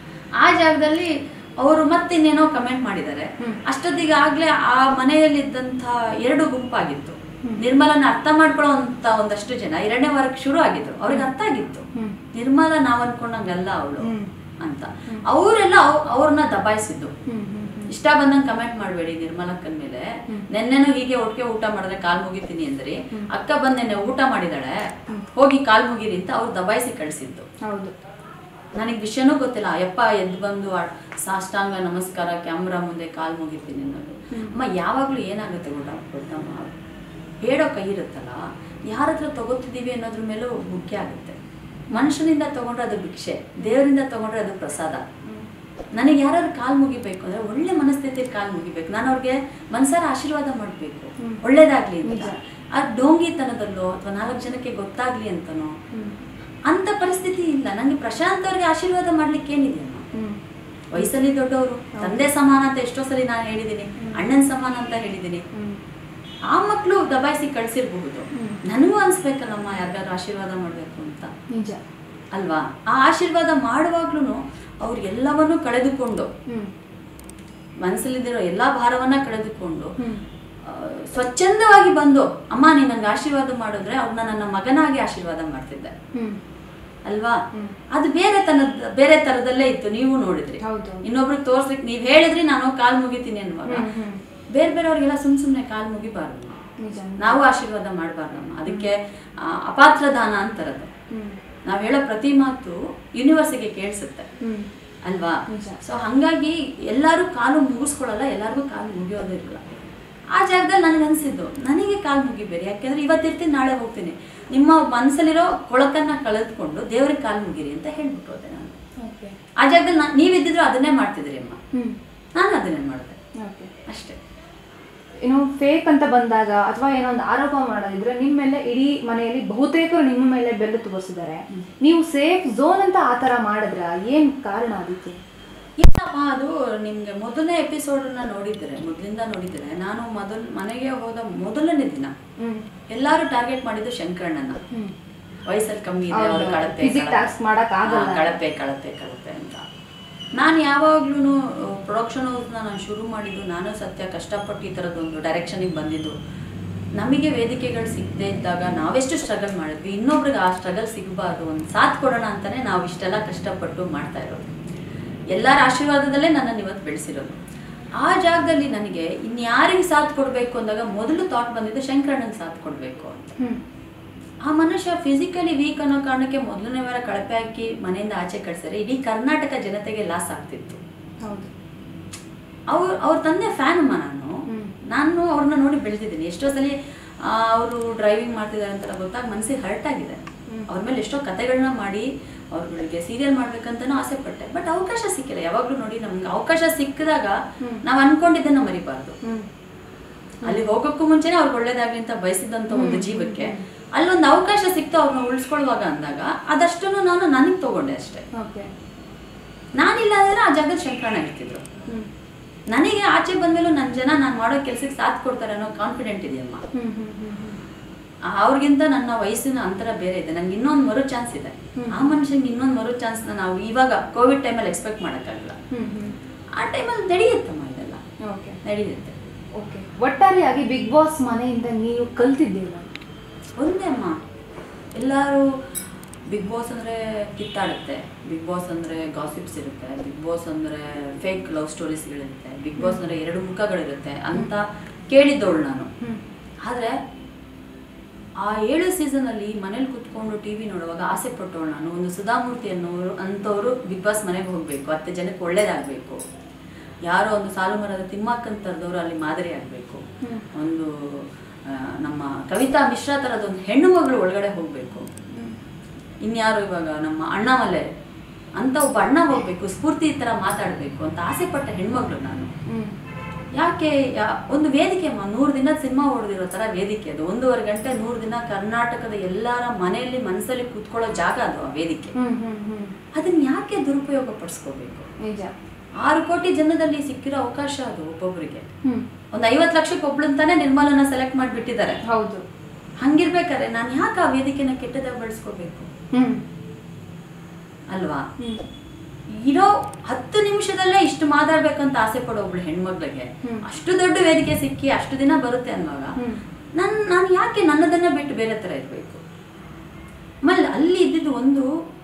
S2: ಆ ಜಾಗದಲ್ಲಿ ಅವರು ಮತ್ತೆ ಇನ್ನೇನೋ ಕಮೆಂಟ್ ಮಾಡಿದ್ದಾರೆ
S1: ಹ್ಮ್.
S2: ಅಷ್ಟೊತ್ತಿಗೆ ಆಗ್ಲೇ ಆ ಮನೆಯಲ್ಲಿದ್ದಂಥ ಎರಡು ಗುಂಪಾಗಿತ್ತು
S1: ಹ್ಮ್.
S2: ನಿರ್ಮಲನ ಅರ್ಥ ಮಾಡ್ಕೊಳ್ಳೋ ಅಂತ ಒಂದಷ್ಟು ಜನ ಎರಡನೇ ವಾರಕ್ಕೆ ಶುರು ಆಗಿದ್ರು ಅವ್ರಿಗೆ ಅರ್ಥ ಆಗಿತ್ತು
S1: ಹ್ಮ್.
S2: ನಿರ್ಮಲ ನಾವ್ ಅನ್ಕೊಂಡಂಗಲ್ಲ ಅವಳು
S1: ಹ್ಮ್.
S2: ಅಂತ
S1: ಹ್ಮ್.
S2: ಅವರೆಲ್ಲ ಅವ್ರನ್ನ ದಬಾಯಿಸಿದ್ದು
S1: ಹ್ಮ್. ಹ್ಮ್. ಹ್ಮ್.
S2: ಇಷ್ಟ ಬಂದಂಗೆ ಕಮೆಂಟ್ ಮಾಡಬೇಡಿ ನಿರ್ಮಲಕ್ಕನ ಮೇಲೆ
S1: ಹ್ಮ್.
S2: ನೆನ್ನೆನೂ ಹೀಗೆ ಒಟ್ಟಿಗೆ ಊಟ ಮಾಡಿದ್ರೆ ಕಾಲ್ ಮುಗಿತೀನಿ ಅಂದ್ರಿ
S1: ಹ್ಮ್.
S2: ಅಕ್ಕ ಬಂದ್ ನೆನ್ನೆ ಊಟ ಮಾಡಿದಾಳೆ
S1: ಹ್ಮ್.
S2: ಹೋಗಿ ಕಾಲ್ ಮುಗಿರಿ ಅಂತ ಅವ್ರು ದಬಾಯಿಸಿ ಕಳಿಸಿದ್ದು
S1: ಹೌದು
S2: ನನಗೆ ವಿಷಯನೂ ಗೊತ್ತಿಲ್ಲ ಅಯ್ಯಪ್ಪ ಎದ್ದು ಬಂದು ಆ ಸಾಷ್ಟಾಂಗ ನಮಸ್ಕಾರ ಕ್ಯಾಮ್ರಾ ಮುಂದೆ ಕಾಲ್ ಮುಗಿತೀನಿ ಅನ್ನೋದು
S1: ಹ್ಮ್.
S2: ಅಮ್ಮ ಯಾವಾಗಲೂ ಏನಾಗುತ್ತೆ ಗೊತ್ತಾ ಗೊತ್ತಮ್ಮ ಹೇಳೋ ಕೈ ಇರುತ್ತಲ್ಲ ಯಾರ ಹತ್ರ ತಗೋತಿದ್ದೀವಿ ಅನ್ನೋದ್ರ ಮೇಲೂ ಮುಖ್ಯ ಆಗುತ್ತೆ ಮನುಷ್ಯನಿಂದ ತಗೊಂಡ್ರೆ ಅದು ಭಿಕ್ಷೆ ದೇವರಿಂದ ತಗೊಂಡ್ರೆ ಅದು ಪ್ರಸಾದ ನನಗೆ ಯಾರಾದ್ರು ಕಾಲ್ ಮುಗಿಬೇಕು ಅಂದ್ರೆ ಒಳ್ಳೆ ಮನಸ್ಥಿತಿಯಲ್ಲಿ ಕಾಲ್ ಮುಗಿಬೇಕು ನಾನು ಅವ್ರಿಗೆ ಮನ್ಸಾರ ಆಶೀರ್ವಾದ ಮಾಡಬೇಕು
S1: ಹ್ಮ್.
S2: ಒಳ್ಳೇದಾಗ್ಲಿ ಅಂತ
S1: ನಿಜ.
S2: ಆ ಡೋಂಗಿತನದಲ್ಲೋ ಅಥವಾ ನಾಲ್ಕು ಜನಕ್ಕೆ ಗೊತ್ತಾಗ್ಲಿ ಅಂತನೋ
S1: ಹ್ಮ್.
S2: ಅಂತ ಪರಿಸ್ಥಿತಿ ಇಲ್ಲ ನನಗೆ ಪ್ರಶಾಂತ್ ಅವ್ರಿಗೆ ಆಶೀರ್ವಾದ ಮಾಡ್ಲಿಕ್ಕೆ ಏನಿದೆ ಅಮ್ಮ?
S1: ಹ್ಮ್.
S2: ವಯಸ್ಸಲ್ಲಿ ದೊಡ್ಡವರು ತಂದೆ ಸಮಾನ ಅಂತ ಎಷ್ಟೋ ಸಲ ನಾನು ಹೇಳಿದ್ದೀನಿ ಅಣ್ಣನ ಸಮಾನ ಅಂತ ಹೇಳಿದ್ದೀನಿ
S1: ಹ್ಮ್.
S2: ಆ ಮಕ್ಕಳು ದಬಾಯಿಸಿ ಕಳಿಸಿರ್ಬಹುದು
S1: ಹ್ಮ್.
S2: ನನಗೂ ಅನ್ಸ್ಬೇಕಲ್ಲಮ್ಮ ಯಾರಿಗಾದ್ರು ಆಶೀರ್ವಾದ ಮಾಡಬೇಕು ಅಂತ
S1: ನಿಜ
S2: ಅಲ್ವಾ ಆ ಆಶೀರ್ವಾದ ಮಾಡುವಾಗ್ಲೂ ಅವ್ರು ಎಲ್ಲವನ್ನೂ ಕಳೆದುಕೊಂಡು
S1: ಹ್ಮ್.
S2: ಮನಸ್ಸಲ್ಲಿದ್ದಿರೋ ಎಲ್ಲಾ ಭಾರವನ್ನ ಕಳೆದುಕೊಂಡು
S1: ಹ್ಮ್.
S2: ಆ, ಸ್ವಚ್ಛಂದವಾಗಿ ಬಂದು ಅಮ್ಮ ನೀನ್ ನಂಗೆ ಆಶೀರ್ವಾದ ಮಾಡಿದ್ರೆ ಅವ್ರನ್ನ ನನ್ನ ಮಗನಾಗಿ ಆಶೀರ್ವಾದ ಮಾಡ್ತಿದ್ದೆ
S1: ಹ್ಮ್.
S2: ಅಲ್ವಾ
S1: ಹ್ಮ್.
S2: ಅದು ಬೇರೆ ತನದ ಬೇರೆ ತರದಲ್ಲೇ ಇತ್ತು ನೀವು ನೋಡಿದ್ರಿ
S1: ಹೌದು.
S2: ಇನ್ನೊಬ್ರಿಗೆ ತೋರ್ಸ್ಲಿಕ್ಕೆ ನೀವ್ ಹೇಳಿದ್ರಿ ನಾನು ಕಾಲ್ ಮುಗಿತೀನಿ ಅನ್ನುವಾಗ
S1: ಹ್ಮ್, ಹ್ಮ್.
S2: ಬೇರೆ ಬೇರೆಯವ್ರಿಗೆಲ್ಲ ಸುಮ್ ಸುಮ್ನೆ ಕಾಲ್ ಮುಗಿಬಾರ್ದು
S1: ನಿಜ
S2: ನಾವು ಆಶೀರ್ವಾದ ಮಾಡಬಾರ್ದಮ್ಮ ಅದಕ್ಕೆ ಆ, ಅಪಾತ್ರ ದಾನ ಅಂತಾರದು
S1: ಹ್ಮ್.
S2: ನಾವ್ ಹೇಳೋ ಪ್ರತಿ ಮಾತು ಯೂನಿವರ್ಸಿಗೆ ಕೇಳಿಸುತ್ತೆ
S1: ಹ್ಮ್.
S2: ಅಲ್ವಾ
S1: ನಿಜ.
S2: ಸೊ ಹಂಗಾಗಿ ಎಲ್ಲರೂ ಕಾಲು ಮುಗಿಸ್ಕೊಳ್ಳಲ್ಲ ಎಲ್ಲರಿಗೂ ಕಾಲು ಮುಗಿಯೋದು ಇಲ್ಲ ಆ ಜಾಗದಲ್ಲಿ ನನಗೆ ಅನ್ಸಿದ್ದು ನನಗೆ ಕಾಲು ಮುಗಿಬೇಡಿ ಯಾಕೆಂದ್ರೆ ಇವತ್ತಿರ್ತೀನಿ ನಾಳೆ ಹೋಗ್ತೀನಿ ನಿಮ್ಮ ಮನಸ್ಸಲ್ಲಿರೋ ಕೊಳಕನ್ನ ಕಳೆದುಕೊಂಡು ದೇವ್ರಿಗೆ ಕಾಲು ಮುಗಿರಿ ಅಂತ ಹೇಳ್ಬಿಟ್ಟು ಹೋದೆ ನಾನು
S1: ಓಕೆ
S2: ಆ ಜಾಗದಲ್ಲಿ ನಾ- ನೀವಿದ್ದಿದ್ರು ಅದನ್ನೇ ಮಾಡ್ತಿದ್ರಿ ಅಮ್ಮ
S1: ಹ್ಮ್.
S2: ನಾನು ಅದನ್ನೇ ಮಾಡಿದೆ
S1: ಓಕೆ
S2: ಅಷ್ಟೇ
S1: ಏನು ಫೇಕ್ ಅಂತ ಬಂದಾಗ ಅಥವಾ ಏನೋ ಒಂದು ಆರೋಪ ಮಾಡೋದಿದ್ರೆ ನಿಮ್ಮ ಮೇಲೆ ಇಡೀ ಮನೆಯಲ್ಲಿ ಬಹುತೇಕರು ನಿಮ್ಮ ಮೇಲೆ ಬೆಲ್ಲು ತೋರಿಸಿದ್ದಾರೆ ನೀವು ಸೇಫ್ ಝೋನ್ ಅಂತ ಆ ಥರ ಮಾಡಿದ್ರ ಏನ್ ಕಾರಣ ಅದಕ್ಕೆ
S2: ಇಲ್ಲಮ್ಮ ಅದು ನಿಮಗೆ ಮೊದಲನೇ ಎಪಿಸೋಡನ್ನ ನೋಡಿದ್ರೆ ಮೊದಲಿಂದ ನೋಡಿದ್ರೆ ನಾನು ಮೊದಲು ಮನೆಗೆ ಹೋದ ಮೊದಲನೇ ದಿನ
S1: ಹ್ಮ್
S2: ಎಲ್ಲರೂ ಟಾರ್ಗೆಟ್ ಮಾಡಿದ್ದು ಶಂಕರಣ್ಣನ
S1: ಹ್ಮ್
S2: ವಯಸ್ಸಲ್ಲಿ ಕಮ್ಮಿ ಇದೆ
S1: ಹೌದು.
S2: ಅವ್ರು ಕಳಪೆ
S1: Physics
S2: ಕಳಪೆ.
S1: task ಮಾಡಕ್ ಆಗಲ್ಲ.
S2: ಹಾ, ಕಳಪೆ ಕಳಪೆ ಕಳಪೆ ಅಂತ ನಾನು ಯಾವಾಗ್ಲೂ ಪ್ರೊಡಕ್ಷನ್ ಹೌಸ್ನ ನಾನು ಶುರು ಮಾಡಿದ್ದು ನಾನು ಸತ್ಯ ಕಷ್ಟಪಟ್ಟು ಈ ಥರದೊಂದು ಡೈರೆಕ್ಷನಿಗೆ ಬಂದಿದ್ದು ನಮಗೆ ವೇದಿಕೆಗಳು ಸಿಗದೆ ಇದ್ದಾಗ ನಾವೆಷ್ಟು ಸ್ಟ್ರಗಲ್ ಮಾಡಿದ್ವಿ ಇನ್ನೊಬ್ರಿಗೆ ಆ ಸ್ಟ್ರಗಲ್ ಸಿಗಬಾರ್ದು ಒಂದು ಸಾಥ್ ಕೊಡೋಣ ಅಂತಾನೆ ನಾವು ಇಷ್ಟೆಲ್ಲ ಕಷ್ಟಪಟ್ಟು ಮಾಡ್ತಾ ಇರೋದು ಎಲ್ಲರ ಆಶೀರ್ವಾದದಲ್ಲೇ ನನ್ನನ್ನು ಇವತ್ತು ಬೆಳೆಸಿರೋದು ಆ ಜಾಗದಲ್ಲಿ ನನಗೆ ಇನ್ಯಾರಿಗೆ ಸಾಥ್ ಕೊಡಬೇಕು ಅಂದಾಗ ಮೊದಲು ಥಾಟ್ ಬಂದಿದ್ದು ಶಂಕರಣ್ಣಂಗೆ ಸಾಥ್ ಕೊಡಬೇಕು ಅಂತ
S1: ಹ್ಮ್
S2: ಆ ಮನುಷ್ಯ ಫಿಸಿಕಲಿ ವೀಕ್ ಅನ್ನೋ ಕಾರಣಕ್ಕೆ ಮೊದಲನೇ ವಾರ ಕಳಪೆ ಹಾಕಿ ಮನೆಯಿಂದ ಆಚೆ ಕಳ್ಸಿದ್ರೆ ಇಡೀ ಕರ್ನಾಟಕ ಜನತೆಗೆ ಲಾಸ್ ಆಗ್ತಿತ್ತು
S1: ಹೌದು
S2: ಅವ್ರ ಅವ್ರ ತಂದೆ ಫ್ಯಾನ್ ಅಮ್ಮ ನಾನು
S1: ಹ್ಮ್.
S2: ನಾನು ಅವ್ರನ್ನ ನೋಡಿ ಬೆಳೆದಿದ್ದೀನಿ ಎಷ್ಟೋ ಸಲ ಅವರು ಡ್ರೈವಿಂಗ್ ಮಾಡ್ತಿದ್ದಾರೆ ಅಂತ ಗೊತ್ತಾಗ ಮನಸ್ಸಿಗೆ ಹರ್ಟ್ ಆಗಿದೆ
S1: ಹ್ಮ್.
S2: ಅವ್ರ ಮೇಲೆ ಎಷ್ಟೋ ಕತೆಗಳನ್ನ ಮಾಡಿ ಅವ್ರಗಳಿಗೆ ಸೀರಿಯಲ್ ಮಾಡ್ಬೇಕಂತನೂ ಆಸೆ ಪಟ್ಟೆ ಬಟ್ ಅವಕಾಶ ಸಿಕ್ಕಿಲ್ಲ ಯಾವಾಗಲೂ ನೋಡಿ ನಮ್ಗೆ ಅವಕಾಶ ಸಿಕ್ಕಿದಾಗ
S1: ಹ್ಮ್.
S2: ನಾವು ಅನ್ಕೊಂಡಿದ್ದನ್ನ ಮರಿಬಾರ್ದು
S1: ಹ್ಮ್
S2: ಅಲ್ಲಿ ಹೋಗೋಕ್ಕೂ ಮುಂಚೆನೆ ಅವ್ರಿಗೆ ಒಳ್ಳೇದಾಗ್ಲಿ ಅಂತ ಬಯಸಿದಂತ ಒಂದು ಜೀವಕ್ಕೆ ಅಲ್ಲೊಂದು ಅವಕಾಶ ಸಿಕ್ತು ಅವ್ರನ್ನ ಉಳಿಸ್ಕೊಳ್ಳುವಾಗ ಅಂದಾಗ ಅದಷ್ಟನ್ನು ನಾನು ನನಗೆ ತಗೊಂಡೆ ಅಷ್ಟೇ
S1: ಓಕೆ
S2: ನಾನಿಲ್ಲ ಅಂದ್ರೆ ಆ ಜಾಗದಲ್ಲಿ ಶಂಕರಣ್ಣ ಇರ್ತಿದ್ರು
S1: ಹ್ಮ್
S2: ನನಗೆ ಆಚೆ ಬಂದ್ಮೇಲೂ ನನ್ನ ಜನ ನಾನು ಮಾಡೋ ಕೆಲಸಕ್ಕೆ ಸಾಥ್ ಕೊಡ್ತಾರೆ ಅನ್ನೋ ಕಾನ್ಫಿಡೆಂಟ್ ಇದೆಯಮ್ಮ
S1: ಹ್ಮ್ ಹ್ಮ್ ಹ್ಮ್ ಹ್ಮ್
S2: ಆ- ಅವ್ರಿಗಿಂತ ನನ್ನ ವಯಸ್ಸಿನ ಅಂತರ ಬೇರೆ ಇದೆ ನಂಗೆ ಇನ್ನೊಂದು ಮರು ಚಾನ್ಸ್ ಇದೆ
S1: ಹ್ಮ್.
S2: ಆ ಮನುಷ್ಯನಿಗೆ ಇನ್ನೊಂದು ಮರು ಚಾನ್ಸ್ನ ನಾವು ಇವಾಗ ಕೋವಿಡ್ ಟೈಮಲ್ಲಿ ಎಕ್ಸ್ಪೆಕ್ಟ್ ಮಾಡೋಕ್ಕಾಗಲ್ಲ
S1: ಹ್ಮ್ ಹ್ಮ್
S2: ಆ ಟೈಮಲ್ಲಿ ನಡೆಯುತ್ತಮ್ಮ ಇದೆಲ್ಲ
S1: ಓಕೆ
S2: ನಡೆಯುತ್ತೆ
S1: ಓಕೆ ಒಟ್ಟಾರೆಯಾಗಿ ಬಿಗ್ ಬಾಸ್ ಮನೆಯಿಂದ ನೀವು ಕಲ್ತಿದ್ದೀರ
S2: ಒಂದೇ ಅಮ್ಮ ಎಲ್ಲರೂ ಬಿಗ್ ಬಾಸ್ ಅಂದರೆ ಕಿತ್ತಾಡುತ್ತೆ ಬಿಗ್ ಬಾಸ್ ಅಂದರೆ ಗಾಸಿಪ್ಸ್ ಇರುತ್ತೆ ಬಿಗ್ ಬಾಸ್ ಅಂದರೆ ಫೇಕ್ ಲವ್ ಸ್ಟೋರೀಸ್ಗಳಿರುತ್ತೆ ಬಿಗ್ ಬಾಸ್ ಅಂದರೆ ಎರಡು ಮುಖಗಳಿರುತ್ತೆ ಅಂತ ಕೇಳಿದ್ದವಳು ನಾನು
S1: ಹ್ಮ್
S2: ಆದರೆ ಆ ಏಳು ಸೀಸನಲ್ಲಿ ಮನೇಲಿ ಕುತ್ಕೊಂಡು ಟಿ ವಿ ನೋಡುವಾಗ ಆಸೆ ಪಟ್ಟವಳು ನಾನು ಒಂದು ಸುಧಾಮೂರ್ತಿ ಅನ್ನೋರು ಅಂಥವ್ರು ಬಿಗ್ ಬಾಸ್ ಮನೆಗೆ ಹೋಗಬೇಕು ಹತ್ತು ಜನಕ್ಕೆ ಒಳ್ಳೇದಾಗಬೇಕು ಯಾರೋ ಒಂದು ಸಾಲು ಮರದ ತಿಮ್ಮಕ್ಕನ್ ಥರದವ್ರು ಅಲ್ಲಿ ಮಾದರಿ ಆಗಬೇಕು
S1: ಹ್ಮ್.
S2: ಒಂದು ಆ, ನಮ್ಮ ಕವಿತಾ ಮಿಶ್ರಾ ಥರದೊಂದು ಹೆಣ್ಣು ಮಗಳು ಒಳಗಡೆ ಹೋಗಬೇಕು
S1: ಹ್ಮ್
S2: ಇನ್ಯಾರು ಇವಾಗ ನಮ್ಮ ಅಣ್ಣಾಮಲೆ ಅಂತ ಒಬ್ಬ ಅಣ್ಣ ಹೋಗಬೇಕು ಸ್ಫೂರ್ತಿ ಈ ಥರ ಮಾತಾಡಬೇಕು ಅಂತ ಆಸೆ ಪಟ್ಟ ಹೆಣ್ಮಗಳು ನಾನು
S1: ಹ್ಮ್
S2: ಯಾಕೆ ಯಾ- ಒಂದು ವೇದಿಕೆ ಅಮ್ಮ ನೂರು ದಿನ ಸಿನಿಮಾ ಹೊಡೆದಿರೋ ಥರ ವೇದಿಕೆ ಅದು ಒಂದೂವರೆ ಗಂಟೆ ನೂರು ದಿನ ಕರ್ನಾಟಕದ ಎಲ್ಲರ ಮನೆಯಲ್ಲಿ ಮನಸ್ಸಲ್ಲಿ ಕೂತ್ಕೊಳ್ಳೋ ಜಾಗ ಅದು ಆ ವೇದಿಕೆ
S1: ಹ್ಮ್ ಹ್ಮ್ ಹ್ಮ್
S2: ಅದನ್ನ ಯಾಕೆ ದುರುಪಯೋಗ ಪಡಿಸ್ಕೋಬೇಕು
S1: ನಿಜ
S2: ಆರು ಕೋಟಿ ಜನದಲ್ಲಿ ಸಿಕ್ಕಿರೋ ಅವಕಾಶ ಅದು ಒಬ್ಬೊಬ್ಬರಿಗೆ
S1: ಹ್ಮ್
S2: ಒಂದು ಐವತ್ತು ಲಕ್ಷಕ್ಕೆ ಒಬ್ಳಂತಾನೆ ನಿರ್ಮಲನ ಸೆಲೆಕ್ಟ್ ಮಾಡಿಬಿಟ್ಟಿದ್ದಾರೆ
S1: ಹೌದು
S2: ಹಂಗಿರ್ಬೇಕಾದ್ರೆ ನಾನು ಯಾಕೆ ಆ ವೇದಿಕೆನ ಕೆಟ್ಟದಾಗ ಬಳಸ್ಕೋಬೇಕು
S1: ಹ್ಮ್
S2: ಅಲ್ವಾ
S1: ಹ್ಮ್
S2: ಇರೋ ಹತ್ತು ನಿಮಿಷದಲ್ಲೇ ಇಷ್ಟು ಮಾತಾಡ್ಬೇಕಂತ ಆಸೆ ಪಡೋ ಒಬ್ಳು ಹೆಣ್ಮಗ್ಳಿಗೆ
S1: ಹ್ಮ್.
S2: ಅಷ್ಟು ದೊಡ್ಡ ವೇದಿಕೆ ಸಿಕ್ಕಿ ಅಷ್ಟು ದಿನ ಬರುತ್ತೆ ಅನ್ನುವಾಗ
S1: ಹ್ಮ್.
S2: ನನ್ ನಾನು ಯಾಕೆ ನನ್ನದನ್ನ ಬಿಟ್ಟು ಬೇರೆ ಥರ ಇರಬೇಕು ಆಮೇಲೆ ಅಲ್ಲಿ ಇದ್ದಿದ್ದು ಒಂದು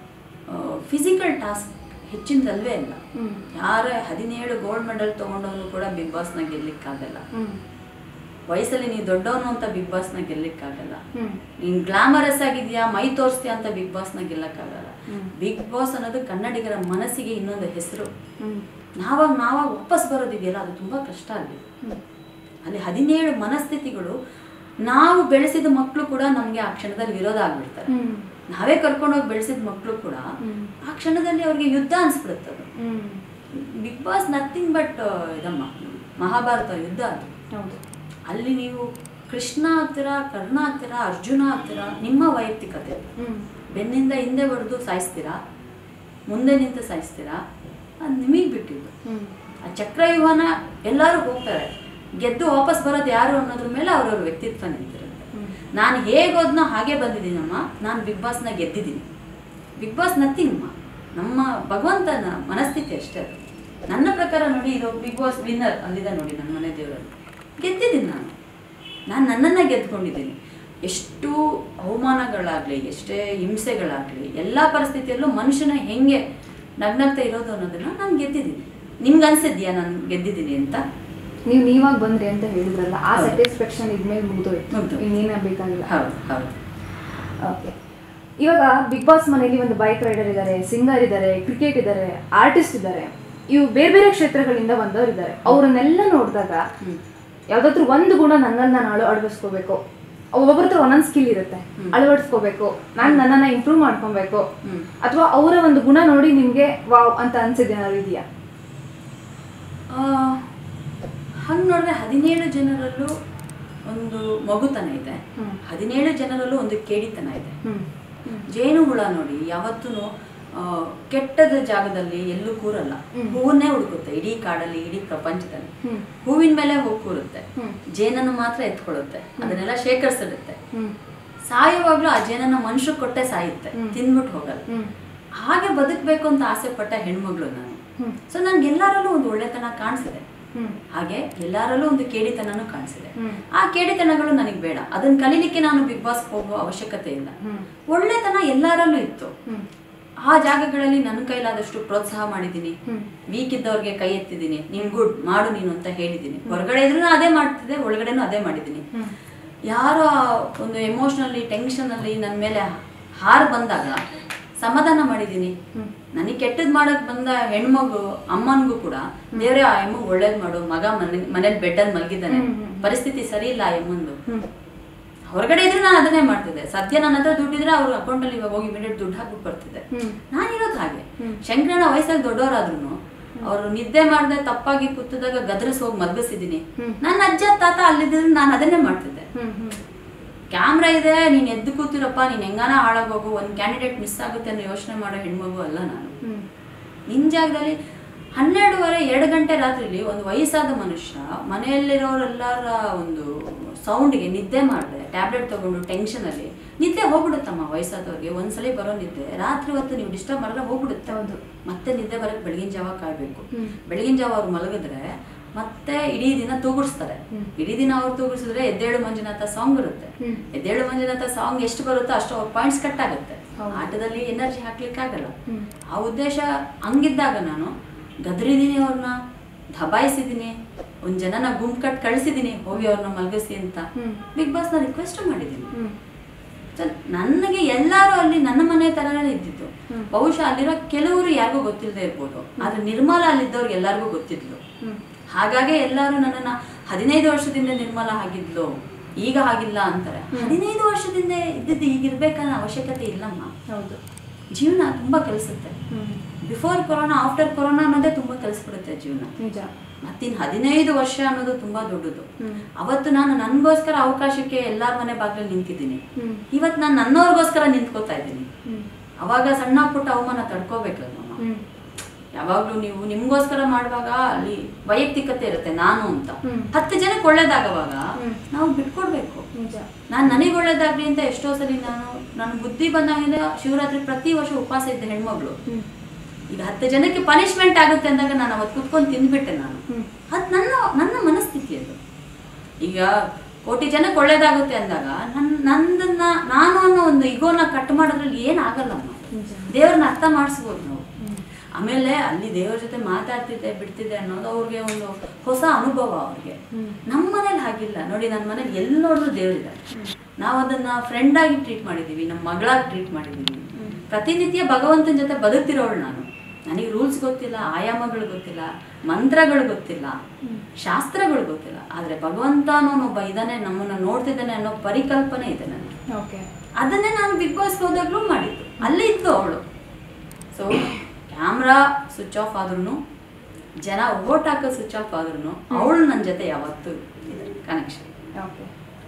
S2: ಫಿಸಿಕಲ್ ಟಾಸ್ಕ್ ಹೆಚ್ಚಿನದಲ್ವೇ ಅಲ್ಲ
S1: ಹ್ಮ್
S2: ಯಾರೇ ಹದಿನೇಳು ಗೋಲ್ಡ್ ಮೆಡಲ್ ತೊಗೊಂಡವನು ಕೂಡ ಬಿಗ್ ಬಾಸ್ನ ಗೆಲ್ಲಿಕ್ಕಾಗಲ್ಲ
S1: ಹ್ಮ್
S2: ವಯಸ್ಸಲ್ಲಿ ನೀ ದೊಡ್ಡವನು ಅಂತ ಬಿಗ್ ಬಾಸ್ನ ಗೆಲ್ಲಿಕ್ಕಾಗಲ್ಲ
S1: ಹ್ಮ್
S2: ನೀನ್ ಗ್ಲಾಮರಸ್ ಆಗಿದ್ಯಾ ಮೈ ತೋರಿಸ್ತೀಯ ಅಂತ ಬಿಗ್ ಬಾಸ್ನ ಗೆಲ್ಲಕ್ಕಾಗಲ್ಲ
S1: ಹ್ಮ್.
S2: ಬಿಗ್ ಬಾಸ್ ಅನ್ನೋದು ಕನ್ನಡಿಗರ ಮನಸ್ಸಿಗೆ ಇನ್ನೊಂದು ಹೆಸರು
S1: ಹ್ಮ್
S2: ನಾವಾಗ ನಾವಾಗ ವಾಪಸ್ ಬರೋದಿದೆಯಲ್ಲ ಅದು ತುಂಬಾ ಕಷ್ಟ ಅಲ್ಲಿ
S1: ಹ್ಮ್
S2: ಅಲ್ಲಿ ಹದಿನೇಳು ಮನಸ್ಥಿತಿಗಳು ನಾವು ಬೆಳೆಸಿದ ಮಕ್ಕಳು ಕೂಡ ನಮಗೆ ಆ ಕ್ಷಣದಲ್ಲಿ ವಿರೋಧ ಆಗ್ಬಿಡ್ತಾರೆ
S1: ಹ್ಮ್
S2: ನಾವೇ ಕರ್ಕೊಂಡೋಗಿ ಬೆಳೆಸಿದ ಮಕ್ಕಳು ಕೂಡ
S1: ಹ್ಮ್.
S2: ಆ ಕ್ಷಣದಲ್ಲಿ ಅವ್ರಿಗೆ ಯುದ್ಧ ಅನ್ಸ್ಬಿಡುತ್ತೆ ಅದು
S1: ಹ್ಮ್
S2: ಬಿಗ್ ಬಾಸ್ ನಥಿಂಗ್ ಬಟ್ ಇದಮ್ಮ ಮಹಾಭಾರತ ಯುದ್ಧ ಅದು
S1: ಹೌದು
S2: ಅಲ್ಲಿ ನೀವು ಕೃಷ್ಣ ಆಗ್ತೀರಾ ಕರ್ಣ ಆಗ್ತೀರಾ ಅರ್ಜುನ ಆಗ್ತೀರಾ ನಿಮ್ಮ ವೈಯಕ್ತಿಕತೆ
S1: ಹ್ಮ್
S2: ಬೆನ್ನಿಂದ ಹಿಂದೆ ಹೊಡೆದು ಸಾಯಿಸ್ತೀರಾ ಮುಂದೆ ನಿಂತು ಸಾಯಿಸ್ತೀರಾ ಅದು ನಿಮಗೆ ಬಿಟ್ಟಿದ್ದು
S1: ಹ್ಮ್
S2: ಆ ಚಕ್ರವ್ಯೂಹನ ಎಲ್ಲರೂ ಹೋಗ್ತಾರೆ ಗೆದ್ದು ವಾಪಸ್ ಬರೋದು ಯಾರು ಅನ್ನೋದ್ರ ಮೇಲೆ ಅವ್ರವ್ರ ವ್ಯಕ್ತಿತ್ವ ನಿಂತಿರುತ್ತೆ
S1: ಹ್ಮ್.
S2: ನಾನು ಹೇಗೋದ್ನೋ ಹಾಗೆ ಬಂದಿದ್ದೀನಮ್ಮ ನಾನು ಬಿಗ್ ಬಾಸ್ನ ಗೆದ್ದಿದ್ದೀನಿ ಬಿಗ್ ಬಾಸ್ ನಥಿಂಗಮ್ಮ ನಮ್ಮ ಭಗವಂತನ ಮನಸ್ಥಿತಿ ಅಷ್ಟೇ ಅದು ನನ್ನ ಪ್ರಕಾರ ನೋಡಿ ಇದು ಬಿಗ್ ಬಾಸ್ ವಿನ್ನರ್ ಅಲ್ಲಿದೆ ನೋಡಿ ನನ್ನ ಮನೆ ದೇವರಲ್ಲಿ ಗೆದ್ದಿದ್ದೀನಿ ನಾನು ನಾನು ನನ್ನನ್ನು ಗೆದ್ಕೊಂಡಿದ್ದೀನಿ ಎಷ್ಟು ಅವಮಾನಗಳಾಗಲಿ ಎಷ್ಟೇ ಹಿಂಸೆಗಳಾಗಲಿ ಎಲ್ಲ ಪರಿಸ್ಥಿತಿಯಲ್ಲೂ ಮನುಷ್ಯನ ಹೆಂಗೆ ನಗ್ನಗ್ತಾ ಇರೋದು ಅನ್ನೋದನ್ನ ನಾನು ಗೆದ್ದಿದ್ದೀನಿ ನಿಮ್ಗೆ ಅನ್ಸಿದ್ಯಾ ನಾನು ಗೆದ್ದಿದ್ದೀನಿ ಅಂತ
S1: ನೀವು ನೀವಾಗ ಬಂದ್ರಿ ಅಂತ ಹೇಳಿದ್ರಲ್ಲ ಆ
S2: ಹೌದು.
S1: ಸ್ಯಾಟಿಸ್ಫ್ಯಾಕ್ಷನ್ ಇದ್ಮೇಲೆ ಮುಗ್ದೋಯ್ತು
S2: ಮುಗ್ದೋಯ್ತು.
S1: ಇನ್ನೇನ ಬೇಕಾಗಿಲ್ಲ
S2: ಹೌದು ಹೌದು
S1: ಓಕೆ ಇವಾಗ ಬಿಗ್ ಬಾಸ್ ಮನೆಯಲ್ಲಿ ಒಂದು ಬೈಕ್ ರೈಡರ್ ಇದ್ದಾರೆ ಸಿಂಗರ್ ಇದ್ದಾರೆ ಕ್ರಿಕೆಟ್ ಇದ್ದಾರೆ ಆರ್ಟಿಸ್ಟ್ ಇದ್ದಾರೆ ಇವು ಬೇರೆ ಬೇರೆ ಕ್ಷೇತ್ರಗಳಿಂದ ಬಂದವರು ಇದ್ದಾರೆ ಅವ್ರನ್ನೆಲ್ಲ ನೋಡಿದಾಗ
S2: ಹ್ಮ್.
S1: ಯಾವ್ದಾದ್ರು ಒಂದು ಗುಣ ನನ್ನಲ್ಲಿ ನಾನು ಅಳು ಅಳವಡಿಸ್ಕೋಬೇಕು ಒಬ್ಬೊಬ್ಬರ ಹತ್ರ ಒಂದೊಂದು ಸ್ಕಿಲ್ ಇರುತ್ತೆ
S2: ಹ್ಮ್.
S1: ಅಳವಡಿಸ್ಕೋಬೇಕು ನಾನು ನನ್ನನ್ನ ಇಂಪ್ರೂವ್ ಮಾಡ್ಕೊಬೇಕು
S2: ಹ್ಮ್.
S1: ಅಥವಾ ಅವರ ಒಂದು ಗುಣ ನೋಡಿ ನಿಮ್ಗೆ ವಾವ್ ಅಂತ ಅನ್ಸಿದ್ದೇನಾದ್ರು ಇದೆಯಾ
S2: ಆ, ಹಂಗೆ ನೋಡಿದ್ರೆ ಹದಿನೇಳು ಜನರಲ್ಲೂ ಒಂದು ಮಗುತನ ಇದೆ
S1: ಹ್ಮ್.
S2: ಹದಿನೇಳು ಜನರಲ್ಲೂ ಒಂದು ಕೇಡಿತನ ಇದೆ
S1: ಹ್ಮ್ ಹ್ಮ್
S2: ಜೇನು ಹುಳ ನೋಡಿ ಯಾವತ್ತೂ ಕೆಟ್ಟದ ಜಾಗದಲ್ಲಿ ಎಲ್ಲೂ ಕೂರಲ್ಲ
S1: ಹ್ಮ್.
S2: ಹೂವನ್ನೇ ಹುಡುಕುತ್ತೆ ಇಡೀ ಕಾಡಲ್ಲಿ ಇಡೀ ಪ್ರಪಂಚದಲ್ಲಿ
S1: ಹ್ಮ್
S2: ಹೂವಿನ ಮೇಲೆ ಹೋಗಿ ಕೂರುತ್ತೆ
S1: ಹ್ಮ್.
S2: ಜೇನನ್ನು ಮಾತ್ರ ಎತ್ಕೊಳ್ಳುತ್ತೆ ಅದನ್ನೆಲ್ಲ ಶೇಖರಿಸಿಡುತ್ತೆ
S1: ಹ್ಮ್
S2: ಸಾಯುವಾಗ್ಲೂ ಆ ಜೇನನ್ನ ಮನುಷ್ಯ ಕೊಟ್ಟೆ ಸಾಯುತ್ತೆ
S1: ಹ್ಮ್.
S2: ತಿಂದ್ಬಿಟ್ಟು ಹೋಗಲ್ಲ
S1: ಹ್ಮ್
S2: ಹಾಗೆ ಬದುಕಬೇಕು ಅಂತ ಆಸೆ ಪಟ್ಟ ಹೆಣ್ಮಗಳು ನಾನು
S1: ಹ್ಮ್
S2: ಸೊ ನನ್ಗೆ ಎಲ್ಲರಲ್ಲೂ ಒಂದು ಒಳ್ಳೆತನ ಕಾಣಿಸಿದೆ
S1: ಹ್ಮ್
S2: ಹಾಗೆ ಎಲ್ಲರಲ್ಲೂ ಒಂದು ಕೇಡಿತನನೂ ಕಾಣಿಸಿದೆ
S1: ಹ್ಮ್.
S2: ಆ ಕೇಡಿತನಗಳು ನನಗೆ ಬೇಡ ಅದನ್ನ ಕಲೀಲಿಕ್ಕೆ ನಾನು ಬಿಗ್ ಬಾಸ್ ಹೋಗುವ ಅವಶ್ಯಕತೆ ಇಲ್ಲ
S1: ಹ್ಮ್.
S2: ಒಳ್ಳೆತನ ಎಲ್ಲರಲ್ಲೂ ಇತ್ತು
S1: ಹ್ಮ್
S2: ಆ ಜಾಗಗಳಲ್ಲಿ ನನ್ನ ಕೈಲಾದಷ್ಟು ಪ್ರೋತ್ಸಾಹ ಮಾಡಿದ್ದೀನಿ
S1: ಹ್ಮ್.
S2: ವೀಕ್ ಇದ್ದವ್ರಿಗೆ ಕೈ ಎತ್ತಿದ್ದೀನಿ ನೀನ್ ಗುಡ್ ಮಾಡು ನೀನು ಅಂತ ಹೇಳಿದ್ದೀನಿ ಹೊರಗಡೆ ಇದ್ರೂ ಅದೇ ಮಾಡ್ತಿದ್ದೆ ಒಳಗಡೆನೂ ಅದೇ ಮಾಡಿದ್ದೀನಿ
S1: ಹ್ಮ್.
S2: ಯಾರೋ ಒಂದು ಎಮೋಷನಲ್ಲಿ ಟೆನ್ಷನಲ್ಲಿ ನನ್ನ ಮೇಲೆ ಹಾರು ಬಂದಾಗ ಸಮಾಧಾನ ಮಾಡಿದ್ದೀನಿ
S1: ಹ್ಮ್.
S2: ನನಗೆ ಕೆಟ್ಟದ್ ಮಾಡಕ್ ಬಂದ ಹೆಣ್ಮಗು ಅಮ್ಮನಿಗೂ ಕೂಡ ದೇವ್ರೆ ಆ ಎಮ್ಮಗೆ ಒಳ್ಳೇದ್ ಮಾಡು ಮಗ ಮನೆ ಮನೇಲಿ ಬೆಡ್ಡಲ್ಲಿ ಮಲಗಿದ್ದಾನೆ
S1: ಹ್ಮ್, ಹ್ಮ್.
S2: ಪರಿಸ್ಥಿತಿ ಸರಿ ಇಲ್ಲ ಆ ಎಮ್ಮಂದು
S1: ಹ್ಮ್
S2: ಹೊರಗಡೆ ಇದ್ರೆ ನಾನು ಅದನ್ನೇ ಮಾಡ್ತಿದ್ದೆ ಸದ್ಯ ನನ್ನ ಹತ್ರ ದುಡ್ಡಿದ್ರೆ ಅವ್ರ ಅಕೌಂಟಲ್ಲಿ ಇವಾಗ ಹೋಗಿ ಇಮಿಡಿಯೇಟ್ ದುಡ್ಡು ಹಾಕ್ಬಿಟ್ಟು ಬರ್ತಿದ್ದೆ
S1: ಹ್ಮ್.
S2: ನಾನಿರೋದು ಹಾಗೆ
S1: ಹ್ಮ್.
S2: ಶಂಕರಣ್ಣ ವಯಸ್ಸಲ್ಲಿ ದೊಡ್ಡವರಾದ್ರೂ ಅವರು ನಿದ್ದೆ ಮಾಡದೆ ತಪ್ಪಾಗಿ ಕೂತಿದಾಗ ಗದರಿಸಿ ಹೋಗಿ ಮಲಗಿಸಿದ್ದೀನಿ
S1: ಹ್ಮ್.
S2: ನನ್ನ ಅಜ್ಜ ತಾತ ಅಲ್ಲಿದ್ರೆ ನಾನು ಅದನ್ನೇ ಮಾಡ್ತಿದ್ದೆ
S1: ಹ್ಮ್ ಹ್ಮ್
S2: ಕ್ಯಾಮ್ರಾ ಇದೆ ನೀನ್ ಎದ್ದು ಕೂತಿರಪ್ಪ ನೀನ್ ಹೆಂಗಾನ ಹಾಳಾಗೋಗು ಒಂದು ಕ್ಯಾಂಡಿಡೇಟ್ ಮಿಸ್ ಆಗುತ್ತೆ ಅನ್ನೋ ಯೋಚನೆ ಮಾಡೋ ಹೆಣ್ಮಗು ಅಲ್ಲ ನಾನು
S1: ಹ್ಮ್
S2: ನಿನ್ ಜಾಗದಲ್ಲಿ ಹನ್ನೆರಡುವರೆ ಎರಡು ಗಂಟೆ ರಾತ್ರಿಲಿ ಒಂದು ವಯಸ್ಸಾದ ಮನುಷ್ಯ ಮನೆಯಲ್ಲಿರೋರೆಲ್ಲರ ಒಂದು ಸೌಂಡ್ಗೆ ನಿದ್ದೆ ಮಾಡಿದೆ ಟ್ಯಾಬ್ಲೆಟ್ ತಗೊಂಡು ಟೆನ್ಷನಲ್ಲಿ ನಿದ್ದೆ ಹೋಗ್ಬಿಡುತ್ತಮ್ಮ ವಯಸ್ಸಾದವ್ರಿಗೆ ಒಂದ್ಸಲಿ ಬರೋ ನಿದ್ದೆ ರಾತ್ರಿ ಹೊತ್ತು ನೀವು ಡಿಸ್ಟರ್ಬ್ ಮಾಡಿದ್ರೆ ಹೋಗ್ಬಿಡುತ್ತೆ
S1: ಹೌದು.
S2: ಮತ್ತೆ ನಿದ್ದೆ ಬರೋಕ್ಕೆ ಬೆಳಗಿನ ಜಾವ ಕಾಯ್ಬೇಕು
S1: ಹ್ಮ್.
S2: ಬೆಳಗಿನ ಜಾವ ಅವ್ರು ಮಲಗಿದ್ರೆ ಮತ್ತೆ ಇಡೀ ದಿನ ತೂಗುಡಿಸ್ತಾರೆ
S1: ಹ್ಮ್.
S2: ಇಡೀ ದಿನ ಅವ್ರು ತೂಗುಡಿಸಿದ್ರೆ ಎದ್ದೇಳು ಮಂಜುನಾಥ ಸಾಂಗ್ ಬರುತ್ತೆ
S1: ಹ್ಮ್.
S2: ಎದ್ದೇಳು ಮಂಜುನಾಥ ಸಾಂಗ್ ಎಷ್ಟು ಬರುತ್ತೋ ಅಷ್ಟು ಅವ್ರ ಪಾಯಿಂಟ್ಸ್ ಕಟ್ ಆಗುತ್ತೆ
S1: ಹೌದು.
S2: ಆಟದಲ್ಲಿ ಎನರ್ಜಿ ಹಾಕ್ಲಿಕ್ಕೆ ಆಗಲ್ಲ
S1: ಹ್ಮ್.
S2: ಆ ಉದ್ದೇಶ ಹಂಗಿದ್ದಾಗ ನಾನು ಗದ್ರಿದ್ದೀನಿ ಅವ್ರನ್ನ ದಬಾಯಿಸಿದ್ದೀನಿ ಒಂದ್ ಜನನ ಗುಂಪು ಕಟ್ ಕಳಿಸಿದ್ದೀನಿ ಹೋಗಿ ಅವ್ರನ್ನ ಮಲಗಿಸಿ ಅಂತ
S1: ಹ್ಮ್.
S2: ಬಿಗ್ ಬಾಸ್ನ ರಿಕ್ವೆಸ್ಟ್ ಮಾಡಿದ್ದೀನಿ
S1: ಹ್ಮ್
S2: ಸೊ ನನಗೆ ಎಲ್ಲರೂ ಅಲ್ಲಿ ನನ್ನ ಮನೆ ತರನೇ ಇದ್ದಿತ್ತು
S1: ಹ್ಮ್.
S2: ಬಹುಶಃ ಅಲ್ಲಿರೋ ಕೆಲವರು ಯಾರಿಗೂ ಗೊತ್ತಿಲ್ಲದೆ ಇರ್ಬೋದು ಆದ್ರೆ ನಿರ್ಮಲ ಅಲ್ಲಿದ್ದವ್ರಿಗೆ ಎಲ್ಲರಿಗೂ ಗೊತ್ತಿದ್ಲು
S1: ಹ್ಮ್
S2: ಹಾಗಾಗಿ ಎಲ್ಲರೂ ನನ್ನನ್ನ ಹದಿನೈದು ವರ್ಷದಿಂದ ನಿರ್ಮಲ ಆಗಿದ್ಲು ಈಗ ಹಾಗಿಲ್ಲ ಅಂತಾರೆ ಹದಿನೈದು ವರ್ಷದಿಂದ ಇದ್ದಿದ್ದು ಈಗಿರ್ಬೇಕನ್ನೋ ಅವಶ್ಯಕತೆ ಇಲ್ಲಮ್ಮ
S1: ಹೌದು
S2: ಜೀವನ ತುಂಬಾ ಕಲಿಸುತ್ತೆ
S1: ಹ್ಮ್
S2: ಬಿಫೋರ್ ಕೊರೋನಾ ಆಫ್ಟರ್ ಕೊರೋನಾ ಅನ್ನೋದೇ ತುಂಬಾ ಕಲಿಸ್ಬಿಡುತ್ತೆ ಜೀವನ
S1: ನಿಜ
S2: ಮತ್ತಿನ್ ಹದಿನೈದು ವರ್ಷ ಅನ್ನೋದು ತುಂಬಾ ದೊಡ್ಡದು
S1: ಹ್ಮ್.
S2: ಅವತ್ತು ನಾನು ನನ್ಗೋಸ್ಕರ ಅವಕಾಶಕ್ಕೆ ಎಲ್ಲಾರ ಮನೆ ಬಾಗಿಲಲ್ಲಿ ನಿಂತಿದ್ದೀನಿ
S1: ಹ್ಮ್
S2: ಇವತ್ತು ನಾನು ನನ್ನವ್ರಿಗೋಸ್ಕರ ನಿಂತ್ಕೋತಾ ಇದ್ದೀನಿ
S1: ಹ್ಮ್
S2: ಅವಾಗ ಸಣ್ಣ ಪುಟ್ಟ ಅವಮಾನ ತಡ್ಕೋಬೇಕಲ್ವ
S1: ಹ್ಮ್
S2: ಯಾವಾಗ್ಲೂ ನೀವು ನಿಮ್ಗೋಸ್ಕರ ಮಾಡುವಾಗ ಅಲ್ಲಿ ವೈಯಕ್ತಿಕತೆ ಇರುತ್ತೆ ನಾನು ಅಂತ
S1: ಹ್ಮ್.
S2: ಹತ್ತು ಜನಕ್ಕೆ ಒಳ್ಳೇದಾಗವಾಗ
S1: ಹ್ಮ್.
S2: ನಾವು ಬಿಟ್ಕೊಡ್ಬೇಕು
S1: ನಿಜ
S2: ನಾನು ನನಗೆ ಒಳ್ಳೇದಾಗ್ಲಿ ಅಂತ ಎಷ್ಟೋ ಸಲ ನಾನು ನನ್ನ ಬುದ್ಧಿ ಬಂದಾಗಿಂದ ಶಿವರಾತ್ರಿ ಪ್ರತಿ ವರ್ಷ ಉಪವಾಸ ಇದ್ದೆ ಹೆಣ್ಮಗಳು
S1: ಹ್ಮ್
S2: ಈಗ ಹತ್ತು ಜನಕ್ಕೆ ಪನಿಷ್ಮೆಂಟ್ ಆಗುತ್ತೆ ಅಂದಾಗ ನಾನು ಅವತ್ತು ಕುತ್ಕೊಂಡು ತಿಂದ್ಬಿಟ್ಟೆ ನಾನು
S1: ಹ್ಮ್
S2: ಅದು ನನ್ನ ನನ್ನ ಮನಸ್ಥಿತಿ ಅದು ಈಗ ಕೋಟಿ ಜನಕ್ಕೆ ಒಳ್ಳೇದಾಗುತ್ತೆ ಅಂದಾಗ ನನ್ ನಂದನ್ನ ನಾನು ಅನ್ನೋ ಒಂದು ಇಗೋನ ಕಟ್ ಮಾಡೋದ್ರಲ್ಲಿ ಏನಾಗಲ್ಲಮ್ಮ
S1: ನಿಜ
S2: ದೇವ್ರನ್ನ ಅರ್ಥ ಮಾಡಿಸ್ಬೋದು ನಾವು
S1: ಹ್ಮ್
S2: ಆಮೇಲೆ ಅಲ್ಲಿ ದೇವ್ರ ಜೊತೆ ಮಾತಾಡ್ತಿದ್ದೆ ಬಿಡ್ತಿದ್ದೆ ಅನ್ನೋದು ಅವ್ರಿಗೆ ಒಂದು ಹೊಸ ಅನುಭವ ಅವ್ರಿಗೆ
S1: ಹ್ಮ್.
S2: ನಮ್ಮ ಮನೇಲಿ ಹಾಗಿಲ್ಲ ನೋಡಿ ನನ್ನ ಮನೇಲಿ ಎಲ್ಲಿ ನೋಡಿದ್ರು ದೇವ್ರಿದೆ ನಾವು ಅದನ್ನ ಫ್ರೆಂಡ್ ಆಗಿ ಟ್ರೀಟ್ ಮಾಡಿದೀವಿ ನಮ್ಮ ಮಗಳಾಗಿ ಟ್ರೀಟ್ ಮಾಡಿದೀವಿ ಪ್ರತಿನಿತ್ಯ ಭಗವಂತನ ಜೊತೆ ಬದುಕ್ತಿರೋಳು ನಾನು ನನಗೆ ರೂಲ್ಸ್ ಗೊತ್ತಿಲ್ಲ ಆಯಾಮಗಳು ಗೊತ್ತಿಲ್ಲ ಮಂತ್ರಗಳು ಗೊತ್ತಿಲ್ಲ ಶಾಸ್ತ್ರಗಳು ಗೊತ್ತಿಲ್ಲ ಆದ್ರೆ ಭಗವಂತ ಅನ್ನೋನೊಬ್ಬ ಇದ್ದಾನೆ ನಮ್ಮನ್ನ ನೋಡ್ತಿದ್ದಾನೆ ಅನ್ನೋ ಪರಿಕಲ್ಪನೆ ಇದೆ ನನಗೆ
S1: ಓಕೆ
S2: ಅದನ್ನೇ ನಾನು ಬಿಗ್ ಬಾಸ್ ಹೋದಾಗ್ಲೂ ಮಾಡಿದ್ದು ಅಲ್ಲೇ ಇತ್ತು ಅವಳು ಸೊ ಕ್ಯಾಮ್ರಾ ಸ್ವಿಚ್ ಆಫ್ ಆದ್ರೂ ಜನ ಓಟ್ ಹಾಕೋ ಸ್ವಿಚ್ ಆಫ್ ಆದ್ರೂ ಅವಳು ನನ್ನ ಜೊತೆ ಯಾವತ್ತೂ ಇದೆ ಕನೆಕ್ಷನ್
S1: ಓಕೆ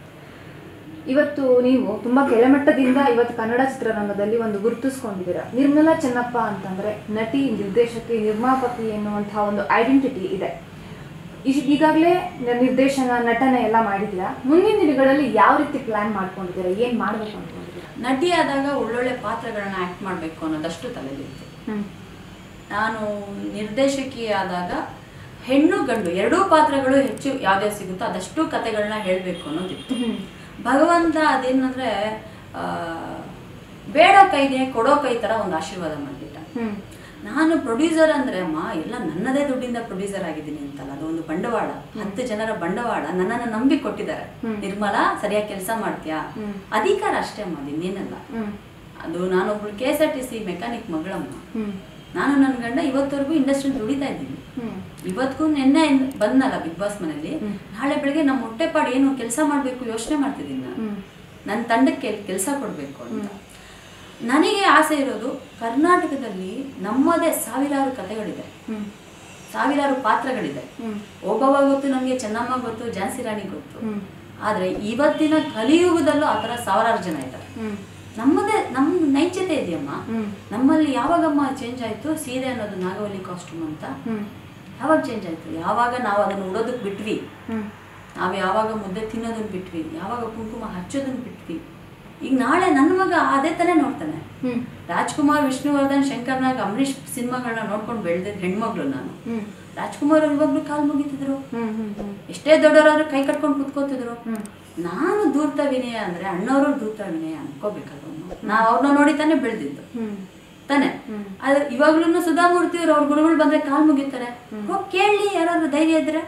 S1: ಇವತ್ತು ನೀವು ತುಂಬಾ ಕೆಳಮಟ್ಟದಿಂದ ಇವತ್ತು ಕನ್ನಡ ಚಿತ್ರರಂಗದಲ್ಲಿ ಒಂದು ಗುರುತಿಸ್ಕೊಂಡಿದ್ದೀರಾ ನಿರ್ಮಲಾ ಚೆನ್ನಪ್ಪ ಅಂತಂದ್ರೆ ನಟಿ ನಿರ್ದೇಶಕಿ ನಿರ್ಮಾಪಕಿ ಎನ್ನುವಂತಹ ಒಂದು ಐಡೆಂಟಿಟಿ ಇದೆ ಇಶ್- ಈಗಾಗಲೇ ನ- ನಿರ್ದೇಶನ ನಟನೆ ಎಲ್ಲ ಮಾಡಿದ್ದೀರಾ ಮುಂದಿನ ದಿನಗಳಲ್ಲಿ ಯಾವ ರೀತಿ ಪ್ಲಾನ್ ಮಾಡ್ಕೊಂಡಿದ್ದೀರಾ ಏನ್ ಮಾಡ್ಬೇಕು ಅನ್ಕೊಂಡಿದ್ದೀರಾ
S2: ನಟಿ ಆದಾಗ ಒಳ್ಳೊಳ್ಳೆ ಪಾತ್ರಗಳನ್ನ ಆ್ಯಕ್ಟ್ ಮಾಡಬೇಕು ಅನ್ನೋದಷ್ಟು ತಲೆಲಿತ್ತು
S1: ಹ್ಮ್
S2: ನಾನು ನಿರ್ದೇಶಕಿ ಆದಾಗ ಹೆಣ್ಣು ಗಂಡು ಎರಡೂ ಪಾತ್ರಗಳು ಹೆಚ್ಚು ಯಾವ್ದೇ ಸಿಗುತ್ತೋ ಅದಷ್ಟು ಕತೆಗಳನ್ನ ಹೇಳಬೇಕು ಅನ್ನೋದಿತ್ತು
S1: ಹ್ಮ್
S2: ಭಗವಂತ ಅದೇನಂದ್ರೆ ಆ, ಬೇಡ ಕೈಗೆ ಕೊಡೋ ಕೈ ತರ ಒಂದು ಆಶೀರ್ವಾದ ಮಾಡಿಬಿಟ್ಟ
S1: ಹ್ಮ್
S2: ನಾನು ಪ್ರೊಡ್ಯೂಸರ್ ಅಂದ್ರೆ ಅಮ್ಮ ಎಲ್ಲ ನನ್ನದೇ ದುಡ್ಡಿಂದ ಪ್ರೊಡ್ಯೂಸರ್ ಆಗಿದ್ದೀನಿ ಅಂತಲ್ಲ ಅದು ಒಂದು ಬಂಡವಾಳ ಹತ್ತು ಜನರ ಬಂಡವಾಳ ನನ್ನನ್ನು ನಂಬಿ ಕೊಟ್ಟಿದ್ದಾರೆ
S1: ಹ್ಮ್.
S2: ನಿರ್ಮಲಾ ಸರಿಯಾಗಿ ಕೆಲಸ ಮಾಡ್ತೀಯಾ
S1: ಹ್ಮ್.
S2: ಅಧಿಕಾರ ಅಷ್ಟೇ ಅಮ್ಮ ಅದಿನ್ನೇನಲ್ಲ
S1: ಹ್ಮ್
S2: ಅದು ನಾನೊಬ್ಳು K S R T C mechanic ಮಗಳಮ್ಮ
S1: ಹ್ಮ್
S2: ನಾನು ನನ್ನ ಗಂಡ ಇವತ್ತವರೆಗೂ ಇಂಡಸ್ಟ್ರಿ ದುಡಿತಾ ಇದ್ದೀನಿ
S1: ಹ್ಮ್
S2: ಇವತ್ತಿಗೂ ನಿನ್ನೆ ಇನ್- ಬಂದ್ನಲ್ಲ ಬಿಗ್ ಬಾಸ್ ಮನೇಲಿ
S1: ಹ್ಮ್.
S2: ನಾಳೆ ಬೆಳಗ್ಗೆ ನಮ್ಮ ಹೊಟ್ಟೆಪಾಡು ಏನು ಕೆಲಸ ಮಾಡಬೇಕು ಯೋಚನೆ ಮಾಡ್ತಿದ್ದೀನಿ ನಾನು
S1: ಹ್ಮ್
S2: ನನ್ನ ತಂಡಕ್ಕೆ ಕೆಲಸ ಕೊಡಬೇಕು ಅಂತ ನನಗೆ ಆಸೆ ಇರೋದು ಕರ್ನಾಟಕದಲ್ಲಿ ನಮ್ಮದೇ ಸಾವಿರಾರು ಕಥೆಗಳಿದೆ
S1: ಹ್ಮ್
S2: ಸಾವಿರಾರು ಪಾತ್ರಗಳಿದೆ
S1: ಹ್ಮ್
S2: ಓಬವ್ವ ಗೊತ್ತು ನಮಗೆ ಚೆನ್ನಮ್ಮ ಗೊತ್ತು ಝಾನ್ಸಿ ರಾಣಿ ಗೊತ್ತು
S1: ಹ್ಮ್
S2: ಆದರೆ ಇವತ್ತಿನ ಕಲಿಯುಗದಲ್ಲೂ ಆ ಥರ ಸಾವಿರಾರು ಜನ ಇದ್ದಾರೆ
S1: ಹ್ಮ್
S2: ನಮ್ಮದೇ ನಮ್ಮ ನೈಜತೆ ಇದೆಯಮ್ಮ
S1: ಹ್ಮ್
S2: ನಮ್ಮಲ್ಲಿ ಯಾವಾಗಮ್ಮ ಚೇಂಜ್ ಆಯಿತು ಸೀರೆ ಅನ್ನೋದು ನಾಗವಲ್ಲಿ ಕಾಸ್ಟ್ಯೂಮ್ ಅಂತ
S1: ಹ್ಮ್
S2: ಯಾವಾಗ ಚೇಂಜ್ ಆಯಿತು ಯಾವಾಗ ನಾವು ಅದನ್ನು ಉಡೋದಕ್ಕೆ ಬಿಟ್ವಿ
S1: ಹ್ಮ್
S2: ನಾವು ಯಾವಾಗ ಮುದ್ದೆ ತಿನ್ನೋದನ್ನ ಬಿಟ್ವಿ ಯಾವಾಗ ಕುಂಕುಮ ಹಚ್ಚೋದನ್ನ ಬಿಟ್ವಿ ಈಗ ನಾಳೆ ನನ್ನ ಮಗ ಅದೇ ತಾನೇ ನೋಡ್ತಾನೆ
S1: ಹ್ಮ್
S2: ರಾಜ್ಕುಮಾರ್ ವಿಷ್ಣುವರ್ಧನ್ ಶಂಕರ್ನಾಗ್ ಅಂಬರೀಷ್ ಸಿನಿಮಾಗಳನ್ನ ನೋಡ್ಕೊಂಡು ಬೆಳೆದಿದ್ದ ಹೆಣ್ಮಗಳು ನಾನು
S1: ಹ್ಮ್
S2: ರಾಜ್ಕುಮಾರ್ ಅವ್ರು ಇವಾಗ್ಲೂ ಕಾಲು ಮುಗಿತಿದ್ರು
S1: ಹ್ಮ್ ಹ್ಮ್ ಹ್ಮ್
S2: ಎಷ್ಟೇ ದೊಡ್ಡವರಾದ್ರೂ ಕೈ ಕಟ್ಕೊಂಡು ಕುತ್ಕೋತಿದ್ರು
S1: ಹ್ಮ್.
S2: ನಾನು ದೂರ್ತ ವಿನಯ ಅಂದ್ರೆ ಅಣ್ಣವರು ದೂರ್ತ ವಿನಯ ಅನ್ಕೋಬೇಕಲ್ವ ನಾವು ಅವ್ರನ್ನ ನೋಡಿ ತಾನೇ ಬೆಳೆದಿದ್ದು
S1: ಹ್ಮ್
S2: ತಾನೆ
S1: ಹ್ಮ್.
S2: ಆದ್ರೆ ಇವಾಗ್ಲೂ ಸುಧಾಮೂರ್ತಿ ಅವ್ರು ಅವ್ರ ಗುರುಗಳು ಬಂದ್ರೆ ಕಾಲ್ ಮುಗಿತಾರೆ ಹೋಗಿ ಕೇಳಿ ಯಾರಾದ್ರೂ ಧೈರ್ಯ ಇದ್ರೆ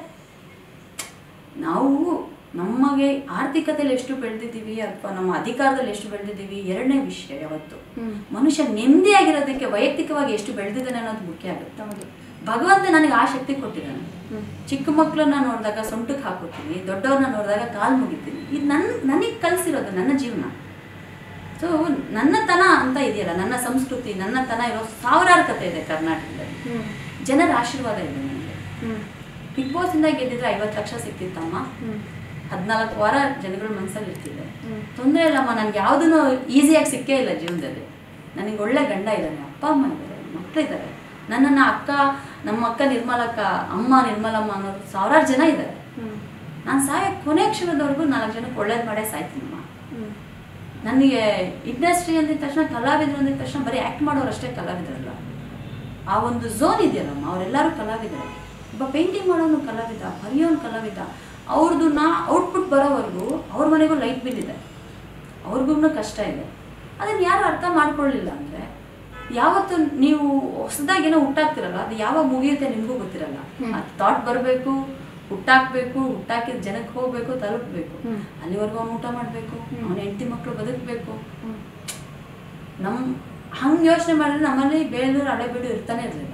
S2: ನಾವು ನಮಗೆ ಆರ್ಥಿಕತೆಯಲ್ಲಿ ಎಷ್ಟು ಬೆಳೆದಿದ್ದೀವಿ ಅಥವಾ ನಮ್ಮ ಅಧಿಕಾರದಲ್ಲಿ ಎಷ್ಟು ಬೆಳೆದಿದ್ದೀವಿ ಎರಡನೇ ವಿಷಯ ಯಾವತ್ತು
S1: ಹ್ಮ್.
S2: ಮನುಷ್ಯ ನೆಮ್ಮದಿಯಾಗಿರೋದಕ್ಕೆ ವೈಯಕ್ತಿಕವಾಗಿ ಎಷ್ಟು ಬೆಳೆದಿದ್ದಾನೆ ಅನ್ನೋದು ಮುಖ್ಯ ಆಗುತ್ತೆ
S1: ಹೌದು
S2: ಭಗವಂತ ನನಗೆ ಆ ಶಕ್ತಿ ಕೊಟ್ಟಿದ್ದಾನೆ
S1: ಹ್ಮ್.
S2: ಚಿಕ್ಕ ಮಕ್ಕಳನ್ನ ನೋಡಿದಾಗ ಸೊಂಟಕ್ಕೆ ಹಾಕೋತೀನಿ ದೊಡ್ಡವ್ರನ್ನ ನೋಡಿದಾಗ ಕಾಲು ಮುಗಿತೀನಿ ಇದು ನನ್ನ ನನಗೆ ಕಲಿಸಿರೋದು ನನ್ನ ಜೀವನ ಸೊ ನನ್ನ ತನ ಅಂತ ಇದೆಯಲ್ಲ ನನ್ನ ಸಂಸ್ಕೃತಿ ನನ್ನ ತನ ಇರೋ ಸಾವಿರಾರು ಕಥೆ ಇದೆ ಕರ್ನಾಟಕದಲ್ಲಿ
S1: ಹ್ಮ್
S2: ಜನರ ಆಶೀರ್ವಾದ ಇದೆ ನನಗೆ
S1: ಹ್ಮ್
S2: ಬಿಗ್ ಬಾಸ್ ಇಂದ ಗೆದ್ದಿದ್ರೆ ಐವತ್ತು ಲಕ್ಷ ಸಿಕ್ತಿತ್ತಮ್ಮ
S1: ಹ್ಮ್
S2: ಹದಿನಾಲ್ಕು ವಾರ ಜನಗಳ ಮನಸ್ಸಲ್ಲಿ ಇರ್ತಿದೆ
S1: ಹ್ಮ್.
S2: ತೊಂದರೆ ಇಲ್ಲಮ್ಮ ನನಗೆ ಯಾವುದೂ ಈಸಿಯಾಗಿ ಸಿಕ್ಕೇ ಇಲ್ಲ ಜೀವನದಲ್ಲಿ ನನಗೆ ಒಳ್ಳೆ ಗಂಡ ಇದ್ದಾನೆ ಅಪ್ಪ ಅಮ್ಮ ಇದ್ದಾರೆ ಮಕ್ಕಳಿದ್ದಾರೆ ನನ್ನನ್ನು ಅಕ್ಕ ನಮ್ಮ ಅಕ್ಕ ನಿರ್ಮಲಕ್ಕ ಅಮ್ಮ ನಿರ್ಮಲಮ್ಮ ಅನ್ನೋರು ಸಾವಿರಾರು ಜನ ಇದ್ದಾರೆ
S1: ಹ್ಮ್
S2: ನಾನು ಸಾಯ ಕೊನೆ ಕ್ಷಣದವರೆಗೂ ನಾಲ್ಕು ಜನಕ್ಕೆ ಒಳ್ಳೇದು ಮಾಡೇ ಸಾಯ್ತೀನಮ್ಮ
S1: ಹ್ಮ್
S2: ನನಗೆ ಇಂಡಸ್ಟ್ರಿ ಅಂದಿದ ತಕ್ಷಣ ಕಲಾವಿದರು ಅಂದಿದ ತಕ್ಷಣ ಬರೀ ಆ್ಯಕ್ಟ್ ಮಾಡೋರು ಅಷ್ಟೇ ಕಲಾವಿದರಲ್ಲ ಆ ಒಂದು ಝೋನ್ ಇದೆಯಲ್ಲಮ್ಮ ಅವರೆಲ್ಲರೂ ಕಲಾವಿದರು ಒಬ್ಬ ಪೇಂಟಿಂಗ್ ಮಾಡೋನು ಕಲಾವಿದ ಬರೆಯೋನು ಕಲಾವಿದ ಅವ್ರದ್ದು ನಾ ಔಟ್ಪುಟ್ ಬರೋವರೆಗೂ ಅವ್ರ ಮನೆಗೂ ಲೈಟ್ ಬಿಲ್ ಇದೆ ಅವ್ರಿಗೂ ಕಷ್ಟ ಇದೆ ಅದನ್ನು ಯಾರು ಅರ್ಥ ಮಾಡ್ಕೊಳ್ಳಿಲ್ಲ ಅಂದರೆ ಯಾವತ್ತು ನೀವು ಹೊಸದಾಗಿ ಏನೋ ಹುಟ್ಟಾಕ್ತಿರಲ್ಲ ಅದು ಯಾವಾಗ ಮುಗಿಯುತ್ತೆ ನಿಮಗೂ ಗೊತ್ತಿರಲ್ಲ
S1: ಹ್ಮ್.
S2: ಅದು ಥಾಟ್ ಬರಬೇಕು ಹುಟ್ಟಾಕ್ಬೇಕು ಹುಟ್ಟಾಕಿದ ಜನಕ್ಕೆ ಹೋಗ್ಬೇಕು ತಲುಪಬೇಕು
S1: ಹ್ಮ್.
S2: ಅಲ್ಲಿವರೆಗೂ ಅವ್ನು ಊಟ ಮಾಡಬೇಕು
S1: ಹ್ಮ್.
S2: ಅವನ ಹೆಂಡತಿ ಮಕ್ಕಳು ಬದುಕಬೇಕು
S1: ಹ್ಮ್
S2: ನಮ್ಮ ಹಂಗೆ ಯೋಚನೆ ಮಾಡಿದ್ರೆ ನಮ್ಮಲ್ಲಿ ಬೇಲೂರು ಹಳೆಬೀಡು ಇರ್ತಾನೆ ಇರಲಿಲ್ಲ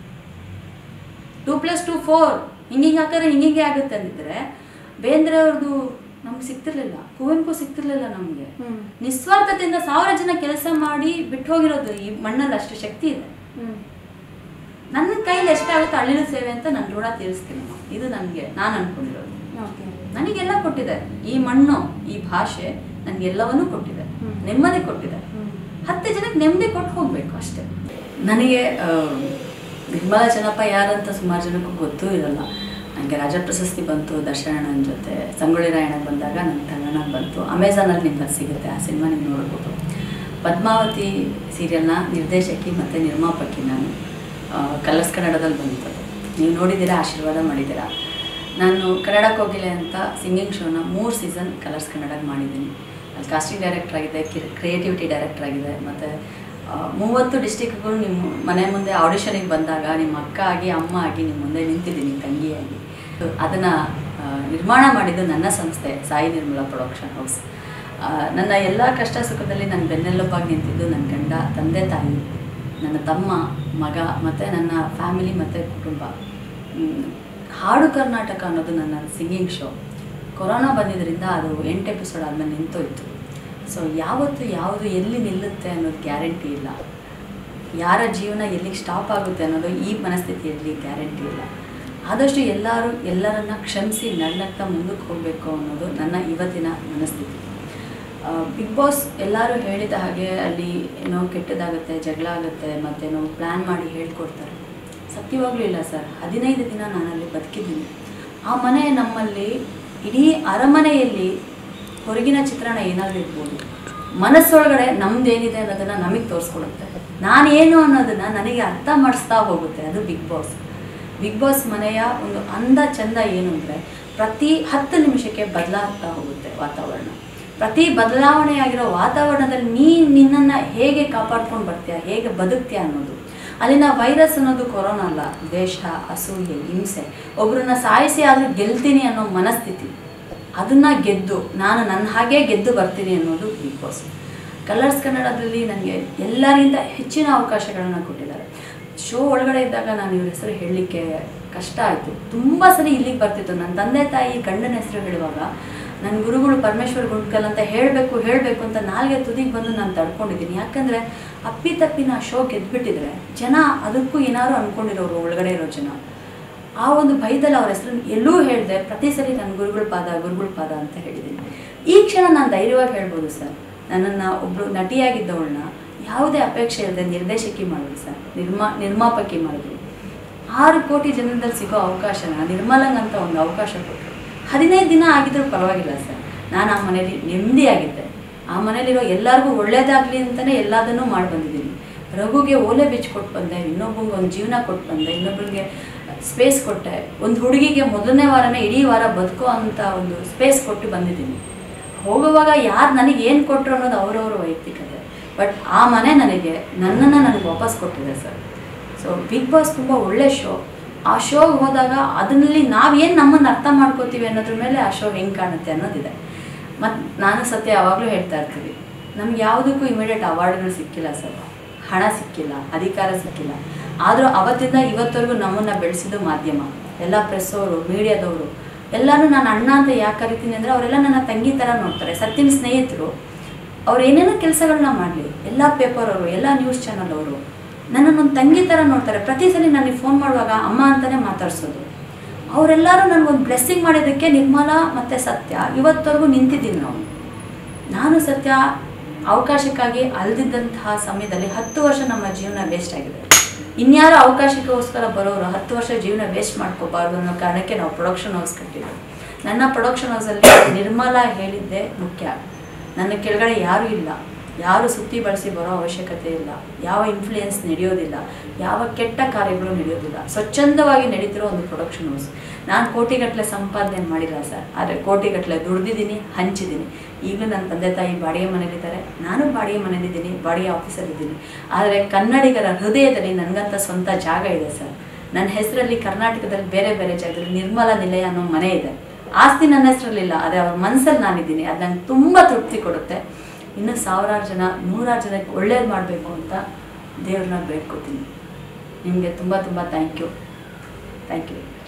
S2: ಟೂ ಪ್ಲಸ್ ಟು ಫೋರ್ ಹಿಂಗಿಂಗೆ ಹಾಕಿದ್ರೆ ಹಿಂಗಿಂಗೆ ಆಗುತ್ತೆ ಅಂದಿದ್ರೆ ಬೇಂದ್ರೆ ಅವ್ರದ್ದು ನಮ್ಗೆ ಸಿಗ್ತಿರ್ಲಿಲ್ಲ ಕುವೆಂಪು ಸಿಗ್ತಿರ್ಲಿಲ್ಲ ನಮಗೆ
S1: ಹ್ಮ್
S2: ನಿಸ್ವಾರ್ಥತೆಯಿಂದ ಸಾವಿರ ಜನ ಕೆಲಸ ಮಾಡಿ ಬಿಟ್ಟು ಹೋಗಿರೋದು ಈ ಮಣ್ಣಲ್ಲಿ ಅಷ್ಟು ಶಕ್ತಿ ಇದೆ
S1: ಹ್ಮ್
S2: ನನ್ನ ಕೈಲಿ ಎಷ್ಟಾಗುತ್ತೆ ಅಳ್ಳಿನ ಸೇವೆ ಅಂತ ನಾನು ಋಣ ತೀರಿಸ್ತೀನಿ ಇದು ನನಗೆ ನಾನು ಅನ್ಕೊಂಡಿರೋದು
S1: ಓಕೆ
S2: ನನಗೆಲ್ಲ ಕೊಟ್ಟಿದೆ ಈ ಮಣ್ಣು ಈ ಭಾಷೆ ನನಗೆಲ್ಲವನ್ನೂ ಕೊಟ್ಟಿದೆ
S1: ಹ್ಮ್.
S2: ನೆಮ್ಮದಿ ಕೊಟ್ಟಿದೆ
S1: ಹ್ಮ್
S2: ಹತ್ತು ಜನಕ್ಕೆ ನೆಮ್ಮದಿ ಕೊಟ್ಟು ಹೋಗ್ಬೇಕು ಅಷ್ಟೇ ನನಗೆ ಆ, ನಿರ್ಮಲಾ ಚೆನ್ನಪ್ಪ ಯಾರಂತ ಸುಮಾರು ಜನಕ್ಕೂ ಗೊತ್ತೂ ಇರಲ್ಲ ನನಗೆ ರಾಜ ಪ್ರಶಸ್ತಿ ಬಂತು ದರ್ಶನಣ್ಣನ ಜೊತೆ ಸಂಗೊಳ್ಳಿ ರಾಯಣ್ಣ ಬಂದಾಗ ನನ್ನ ತಂಗಣ್ಣ ಬಂತು ಅಮೆಝಾನಲ್ಲಿ ನಿಮ್ಗೆ ಅದು ಸಿಗುತ್ತೆ ಆ ಸಿನಿಮಾ ನೀವು ನೋಡ್ಬೋದು ಪದ್ಮಾವತಿ ಸೀರಿಯಲ್ನ ನಿರ್ದೇಶಕಿ ಮತ್ತು ನಿರ್ಮಾಪಕಿ ನಾನು ಕಲರ್ಸ್ ಕನ್ನಡದಲ್ಲಿ ಬಂತು ನೀವು ನೋಡಿದ್ದೀರಾ ಆಶೀರ್ವಾದ ಮಾಡಿದ್ದೀರಾ ನಾನು ಕನ್ನಡ ಕೋಗಿಲೆ ಅಂತ ಸಿಂಗಿಂಗ್ ಶೋನ ಮೂರು ಸೀಸನ್ ಕಲರ್ಸ್ ಕನ್ನಡಕ್ಕೆ ಮಾಡಿದ್ದೀನಿ ಅಲ್ಲಿ ಕಾಸ್ಟಿಂಗ್ ಡೈರೆಕ್ಟರ್ ಆಗಿದೆ ಕ್ರಿಯೇಟಿವಿಟಿ ಡೈರೆಕ್ಟರ್ ಆಗಿದೆ ಮತ್ತು ಮೂವತ್ತು ಡಿಸ್ಟಿಕ್ಗೂ ನಿಮ್ಮ ಮನೆ ಮುಂದೆ ಆಡಿಷನಿಗೆ ಬಂದಾಗ ನಿಮ್ಮ ಅಕ್ಕ ಆಗಿ ಅಮ್ಮ ಆಗಿ ನಿಮ್ಮ ಮುಂದೆ ನಿಂತಿದ್ದೀನಿ ತಂಗಿಯಾಗಿ ಅದನ್ನು ನಿರ್ಮಾಣ ಮಾಡಿದ್ದು ನನ್ನ ಸಂಸ್ಥೆ ಸಾಯಿ ನಿರ್ಮಲಾ ಪ್ರೊಡಕ್ಷನ್ ಹೌಸ್ ಆ, ನನ್ನ ಎಲ್ಲ ಕಷ್ಟ ಸುಖದಲ್ಲಿ ನನ್ನ ಬೆನ್ನೆಲುಬಾಗಿ ನಿಂತಿದ್ದು ನನ್ನ ಗಂಡ ತಂದೆ ತಾಯಿ ನನ್ನ ತಮ್ಮ ಮಗ ಮತ್ತು ನನ್ನ ಫ್ಯಾಮಿಲಿ ಮತ್ತು ಕುಟುಂಬ ಮ್, ಹಾಡು ಕರ್ನಾಟಕ ಅನ್ನೋದು ನನ್ನ ಸಿಂಗಿಂಗ್ ಶೋ ಕೊರೋನಾ ಬಂದಿದ್ದರಿಂದ ಅದು ಎಂಟು ಎಪಿಸೋಡ್ ಆದಮೇಲೆ ನಿಂತೋಯ್ತು ಸೊ ಯಾವತ್ತು ಯಾವುದು ಎಲ್ಲಿ ನಿಲ್ಲುತ್ತೆ ಅನ್ನೋದು ಗ್ಯಾರಂಟಿ ಇಲ್ಲ ಯಾರ ಜೀವನ ಎಲ್ಲಿಗೆ ಸ್ಟಾಪ್ ಆಗುತ್ತೆ ಅನ್ನೋದು ಈ ಮನಸ್ಥಿತಿಯಲ್ಲಿ ಗ್ಯಾರಂಟಿ ಇಲ್ಲ ಆದಷ್ಟು ಎಲ್ಲರೂ ಎಲ್ಲರನ್ನ ಕ್ಷಮಿಸಿ ನಗ್ನಗ್ತಾ ಮುಂದಕ್ಕೆ ಹೋಗಬೇಕು ಅನ್ನೋದು ನನ್ನ ಇವತ್ತಿನ ಮನಸ್ಥಿತಿ ಬಿಗ್ ಬಾಸ್ ಎಲ್ಲರೂ ಹೇಳಿದ ಹಾಗೆ ಅಲ್ಲಿ ಏನೋ ಕೆಟ್ಟದಾಗುತ್ತೆ ಜಗಳ ಆಗುತ್ತೆ ಮತ್ತೇನೋ ಪ್ಲ್ಯಾನ್ ಮಾಡಿ ಹೇಳ್ಕೊಡ್ತಾರೆ ಸತ್ಯವಾಗ್ಲೂ ಇಲ್ಲ ಸರ್ ಹದಿನೈದು ದಿನ ನಾನಲ್ಲಿ ಬದುಕಿದ್ದೀನಿ ಆ ಮನೆ ನಮ್ಮಲ್ಲಿ ಇಡೀ ಅರಮನೆಯಲ್ಲಿ ಹೊರಗಿನ ಚಿತ್ರಣ ಏನಾದರೂ ಇರ್ಬೋದು ಮನಸ್ಸೊಳಗಡೆ ನಮ್ದೇನಿದೆ ಅನ್ನೋದನ್ನು ನಮಗೆ ತೋರಿಸ್ಕೊಡುತ್ತೆ ನಾನೇನು ಅನ್ನೋದನ್ನು ನನಗೆ ಅರ್ಥ ಮಾಡಿಸ್ತಾ ಹೋಗುತ್ತೆ ಅದು ಬಿಗ್ ಬಾಸ್ ಬಿಗ್ ಬಾಸ್ ಮನೆಯ ಒಂದು ಅಂದ ಚಂದ ಏನು ಅಂದರೆ ಪ್ರತಿ ಹತ್ತು ನಿಮಿಷಕ್ಕೆ ಬದಲಾಗ್ತಾ ಹೋಗುತ್ತೆ ವಾತಾವರಣ ಪ್ರತಿ ಬದಲಾವಣೆಯಾಗಿರೋ ವಾತಾವರಣದಲ್ಲಿ ನೀ ನಿನ್ನನ್ನು ಹೇಗೆ ಕಾಪಾಡ್ಕೊಂಡು ಬರ್ತೀಯ ಹೇಗೆ ಬದುಕ್ತೀಯ ಅನ್ನೋದು ಅಲ್ಲಿನ ವೈರಸ್ ಅನ್ನೋದು ಕೊರೋನಾ ಅಲ್ಲ ದ್ವೇಷ ಅಸೂಯೆ ಹಿಂಸೆ ಒಬ್ಬರನ್ನ ಸಾಯಿಸಿ ಆದರೂ ಗೆಲ್ತೀನಿ ಅನ್ನೋ ಮನಸ್ಥಿತಿ ಅದನ್ನ ಗೆದ್ದು ನಾನು ನನ್ನ ಹಾಗೆ ಗೆದ್ದು ಬರ್ತೀನಿ ಅನ್ನೋದು ಬಿಗ್ ಬಾಸ್ ಕಲರ್ಸ್ ಕನ್ನಡದಲ್ಲಿ ನನಗೆ ಎಲ್ಲರಿಗಿಂತ ಹೆಚ್ಚಿನ ಅವಕಾಶಗಳನ್ನು ಕೊಟ್ಟಿದ್ದಾರೆ ಶೋ ಒಳಗಡೆ ಇದ್ದಾಗ ನಾನು ಇವ್ರ ಹೆಸರು ಹೇಳಲಿಕ್ಕೆ ಕಷ್ಟ ಆಯಿತು ತುಂಬ ಸರಿ ಇಲ್ಲಿಗೆ ಬರ್ತಿತ್ತು ನನ್ನ ತಂದೆ ತಾಯಿ ಗಂಡನ ಹೆಸರು ಹೇಳುವಾಗ ನನ್ನ ಗುರುಗಳು ಪರಮೇಶ್ವರ್ ಗುಂಡ್ಕಲ್ ಅಂತ ಹೇಳಬೇಕು ಹೇಳಬೇಕು ಅಂತ ನಾಲ್ಗೆ ತುದಿಗೆ ಬಂದು ನಾನು ತಡ್ಕೊಂಡಿದ್ದೀನಿ ಯಾಕಂದರೆ ಅಪ್ಪಿ ತಪ್ಪಿ ನಾ ಶೋ ಗೆದ್ಬಿಟ್ಟಿದ್ರೆ ಜನ ಅದಕ್ಕೂ ಏನಾದ್ರು ಅಂದ್ಕೊಂಡಿರೋರು ಒಳಗಡೆ ಇರೋ ಜನ ಆ ಒಂದು ಭಯದಲ್ಲಿ ಅವ್ರ ಹೆಸರನ್ನು ಎಲ್ಲೂ ಹೇಳಿದೆ ಪ್ರತಿ ಸರಿ ನನ್ನ ಗುರುಗಳ ಪಾದ ಗುರುಗಳ ಪಾದ ಅಂತ ಹೇಳಿದ್ದೀನಿ ಈ ಕ್ಷಣ ನಾನು ಧೈರ್ಯವಾಗಿ ಹೇಳ್ಬೋದು ಸರ್ ನನ್ನನ್ನು ಒಬ್ಬಳು ನಟಿಯಾಗಿದ್ದವಳನ್ನ ಯಾವುದೇ ಅಪೇಕ್ಷೆ ಇಲ್ಲದೆ ನಿರ್ದೇಶಕಿ ಮಾಡಿದ್ರು ಸರ್ ನಿರ್ಮಾ ನಿರ್ಮಾಪಕಿ ಮಾಡಿದ್ರು ಆರು ಕೋಟಿ ಜನರಲ್ಲಿ ಸಿಗೋ ಅವಕಾಶನ ನಿರ್ಮಲಂಗ್ ಅಂತ ಒಂದು ಅವಕಾಶ ಕೊಟ್ಟರು ಹದಿನೈದು ದಿನ ಆಗಿದ್ರೂ ಪರವಾಗಿಲ್ಲ ಸರ್ ನಾನು ಆ ಮನೇಲಿ ನೆಮ್ಮದಿಯಾಗಿದ್ದೆ ಆ ಮನೇಲಿರೋ ಎಲ್ಲರಿಗೂ ಒಳ್ಳೇದಾಗಲಿ ಅಂತಲೇ ಎಲ್ಲದನ್ನೂ ಮಾಡಿ ಬಂದಿದ್ದೀನಿ ರಘುಗೆ ಓಲೆ ಬಿಚ್ಚಿ ಕೊಟ್ಟು ಬಂದೆ ಇನ್ನೊಬ್ಬಂಗೆ ಒಂದು ಜೀವನ ಕೊಟ್ಟು ಬಂದೆ ಇನ್ನೊಬ್ಬರಿಗೆ ಸ್ಪೇಸ್ ಕೊಟ್ಟೆ ಒಂದು ಹುಡುಗಿಗೆ ಮೊದಲನೇ ವಾರನೇ ಇಡೀ ವಾರ ಬದುಕೋ ಅಂತ ಒಂದು ಸ್ಪೇಸ್ ಕೊಟ್ಟು ಬಂದಿದ್ದೀನಿ ಹೋಗುವಾಗ ಯಾರು ನನಗೆ ಏನು ಕೊಟ್ಟರು ಅನ್ನೋದು ಅವರವರ ವೈಯಕ್ತಿಕತೆ ಬಟ್ ಆ ಮನೆ ನನಗೆ ನನ್ನನ್ನು ನನಗೆ ವಾಪಸ್ ಕೊಟ್ಟಿದೆ ಸರ್ ಸೊ ಬಿಗ್ ಬಾಸ್ ತುಂಬ ಒಳ್ಳೆ ಶೋ ಆ ಶೋಗೆ ಹೋದಾಗ ಅದರಲ್ಲಿ ನಾವೇನು ನಮ್ಮನ್ನು ಅರ್ಥ ಮಾಡ್ಕೋತೀವಿ ಅನ್ನೋದ್ರ ಮೇಲೆ ಆ ಶೋ ಹೆಂಗೆ ಕಾಣುತ್ತೆ ಅನ್ನೋದಿದೆ ಮತ್ತು ನಾನು ಸತ್ಯ ಯಾವಾಗಲೂ ಹೇಳ್ತಾ ಇರ್ತೀವಿ ನಮ್ಗೆ ಯಾವುದಕ್ಕೂ ಇಮಿಡಿಯೇಟ್ ಅವಾರ್ಡ್ಗಳು ಸಿಕ್ಕಿಲ್ಲ ಸರ್ ಹಣ ಸಿಕ್ಕಿಲ್ಲ ಅಧಿಕಾರ ಸಿಕ್ಕಿಲ್ಲ ಆದರೂ ಅವತ್ತಿಂದ ಇವತ್ತವರೆಗೂ ನಮ್ಮನ್ನು ಬೆಳೆಸಿದ್ದು ಮಾಧ್ಯಮ ಎಲ್ಲ ಪ್ರೆಸ್ ಅವರು ಮೀಡಿಯಾದವರು ಎಲ್ಲರೂ ನಾನು ಅಣ್ಣ ಅಂತ ಯಾಕೆ ಕರಿತೀನಿ ಅಂದರೆ ಅವರೆಲ್ಲ ನನ್ನ ತಂಗಿ ಥರ ನೋಡ್ತಾರೆ ಸತ್ತಿನ ಸ್ನೇಹಿತರು ಅವ್ರು ಏನೇನೋ ಕೆಲಸಗಳನ್ನ ಮಾಡಲಿ ಎಲ್ಲ ಪೇಪರ್ ಅವರು ಎಲ್ಲ ನ್ಯೂಸ್ ಚಾನಲ್ ಅವರು ನನ್ನನ್ನೊಂದು ತಂಗಿ ಥರ ನೋಡ್ತಾರೆ ಪ್ರತಿ ಸಲ ನನಗೆ ಫೋನ್ ಮಾಡುವಾಗ ಅಮ್ಮ ಅಂತಲೇ ಮಾತಾಡ್ಸೋದು ಅವರೆಲ್ಲರೂ ನನಗೊಂದು ಬ್ಲೆಸ್ಸಿಂಗ್ ಮಾಡಿದ್ದಕ್ಕೆ ನಿರ್ಮಲಾ ಮತ್ತು ಸತ್ಯ ಇವತ್ತವರೆಗೂ ನಿಂತಿದ್ದೀನಿ ನಾವು ನಾನು ಸತ್ಯ ಅವಕಾಶಕ್ಕಾಗಿ ಅಲ್ದಿದ್ದಂತಹ ಸಮಯದಲ್ಲಿ ಹತ್ತು ವರ್ಷ ನಮ್ಮ ಜೀವನ ವೇಸ್ಟ್ ಆಗಿದೆ ಇನ್ಯಾರು ಅವಕಾಶಕ್ಕೋಸ್ಕರ ಬರೋರು ಹತ್ತು ವರ್ಷ ಜೀವನ ವೇಸ್ಟ್ ಮಾಡ್ಕೋಬಾರ್ದು ಅನ್ನೋ ಕಾರಣಕ್ಕೆ ನಾವು ಪ್ರೊಡಕ್ಷನ್ ಹೌಸ್ ಕಟ್ಟಿದ್ವಿ ನನ್ನ ಪ್ರೊಡಕ್ಷನ್ ಹೌಸಲ್ಲಿ ನಿರ್ಮಲಾ ಹೇಳಿದ್ದೆ ಮುಖ್ಯ ನನ್ನ ಕೆಳಗಡೆ ಯಾರೂ ಇಲ್ಲ ಯಾರು ಸುತ್ತಿ ಬಳಸಿ ಬರೋ ಅವಶ್ಯಕತೆ ಇಲ್ಲ ಯಾವ ಇನ್ಫ್ಲೂಯೆನ್ಸ್ ನಡೆಯೋದಿಲ್ಲ ಯಾವ ಕೆಟ್ಟ ಕಾರ್ಯಗಳು ನಡೆಯೋದಿಲ್ಲ ಸ್ವಚ್ಛಂದವಾಗಿ ನಡೀತಿರೋ ಒಂದು ಪ್ರೊಡಕ್ಷನ್ ಹೌಸ್ ನಾನು ಕೋಟಿಗಟ್ಟಲೆ ಸಂಪಾದನೆ ಮಾಡಿಲ್ಲ ಸರ್ ಆದರೆ ಕೋಟಿಗಟ್ಟಲೆ ದುಡ್ದಿದ್ದೀನಿ ಹಂಚಿದ್ದೀನಿ ಈಗಲೂ ನನ್ನ ತಂದೆ ತಾಯಿ ಬಾಡಿಗೆ ಮನೇಲಿದ್ದಾರೆ ನಾನು ಬಾಡಿಗೆ ಮನೇಲಿದ್ದೀನಿ ಬಾಡಿಗೆ ಆಫೀಸಲ್ಲಿದ್ದೀನಿ ಆದರೆ ಕನ್ನಡಿಗರ ಹೃದಯದಲ್ಲಿ ನನಗಂತ ಸ್ವಂತ ಜಾಗ ಇದೆ ಸರ್ ನನ್ನ ಹೆಸರಲ್ಲಿ ಕರ್ನಾಟಕದಲ್ಲಿ ಬೇರೆ ಬೇರೆ ಜಾಗದಲ್ಲಿ ನಿರ್ಮಲ ನಿಲಯ ಅನ್ನೋ ಮನೆ ಇದೆ ಆಸ್ತಿ ನನ್ನ ಹೆಸರಲ್ಲಿಲ್ಲ ಆದರೆ ಅವ್ರ ಮನಸ್ಸಲ್ಲಿ ನಾನಿದ್ದೀನಿ ಅದು ನಂಗೆ ತುಂಬ ತೃಪ್ತಿ ಕೊಡುತ್ತೆ ಇನ್ನು ಸಾವಿರಾರು ಜನ ನೂರಾರು ಜನಕ್ಕೆ ಒಳ್ಳೇದು ಮಾಡಬೇಕು ಅಂತ ದೇವ್ರನ್ನ ಬೇಡ್ಕೋತೀನಿ ನಿಮಗೆ ತುಂಬ ತುಂಬ ಥ್ಯಾಂಕ್ ಯು ಥ್ಯಾಂಕ್ ಯು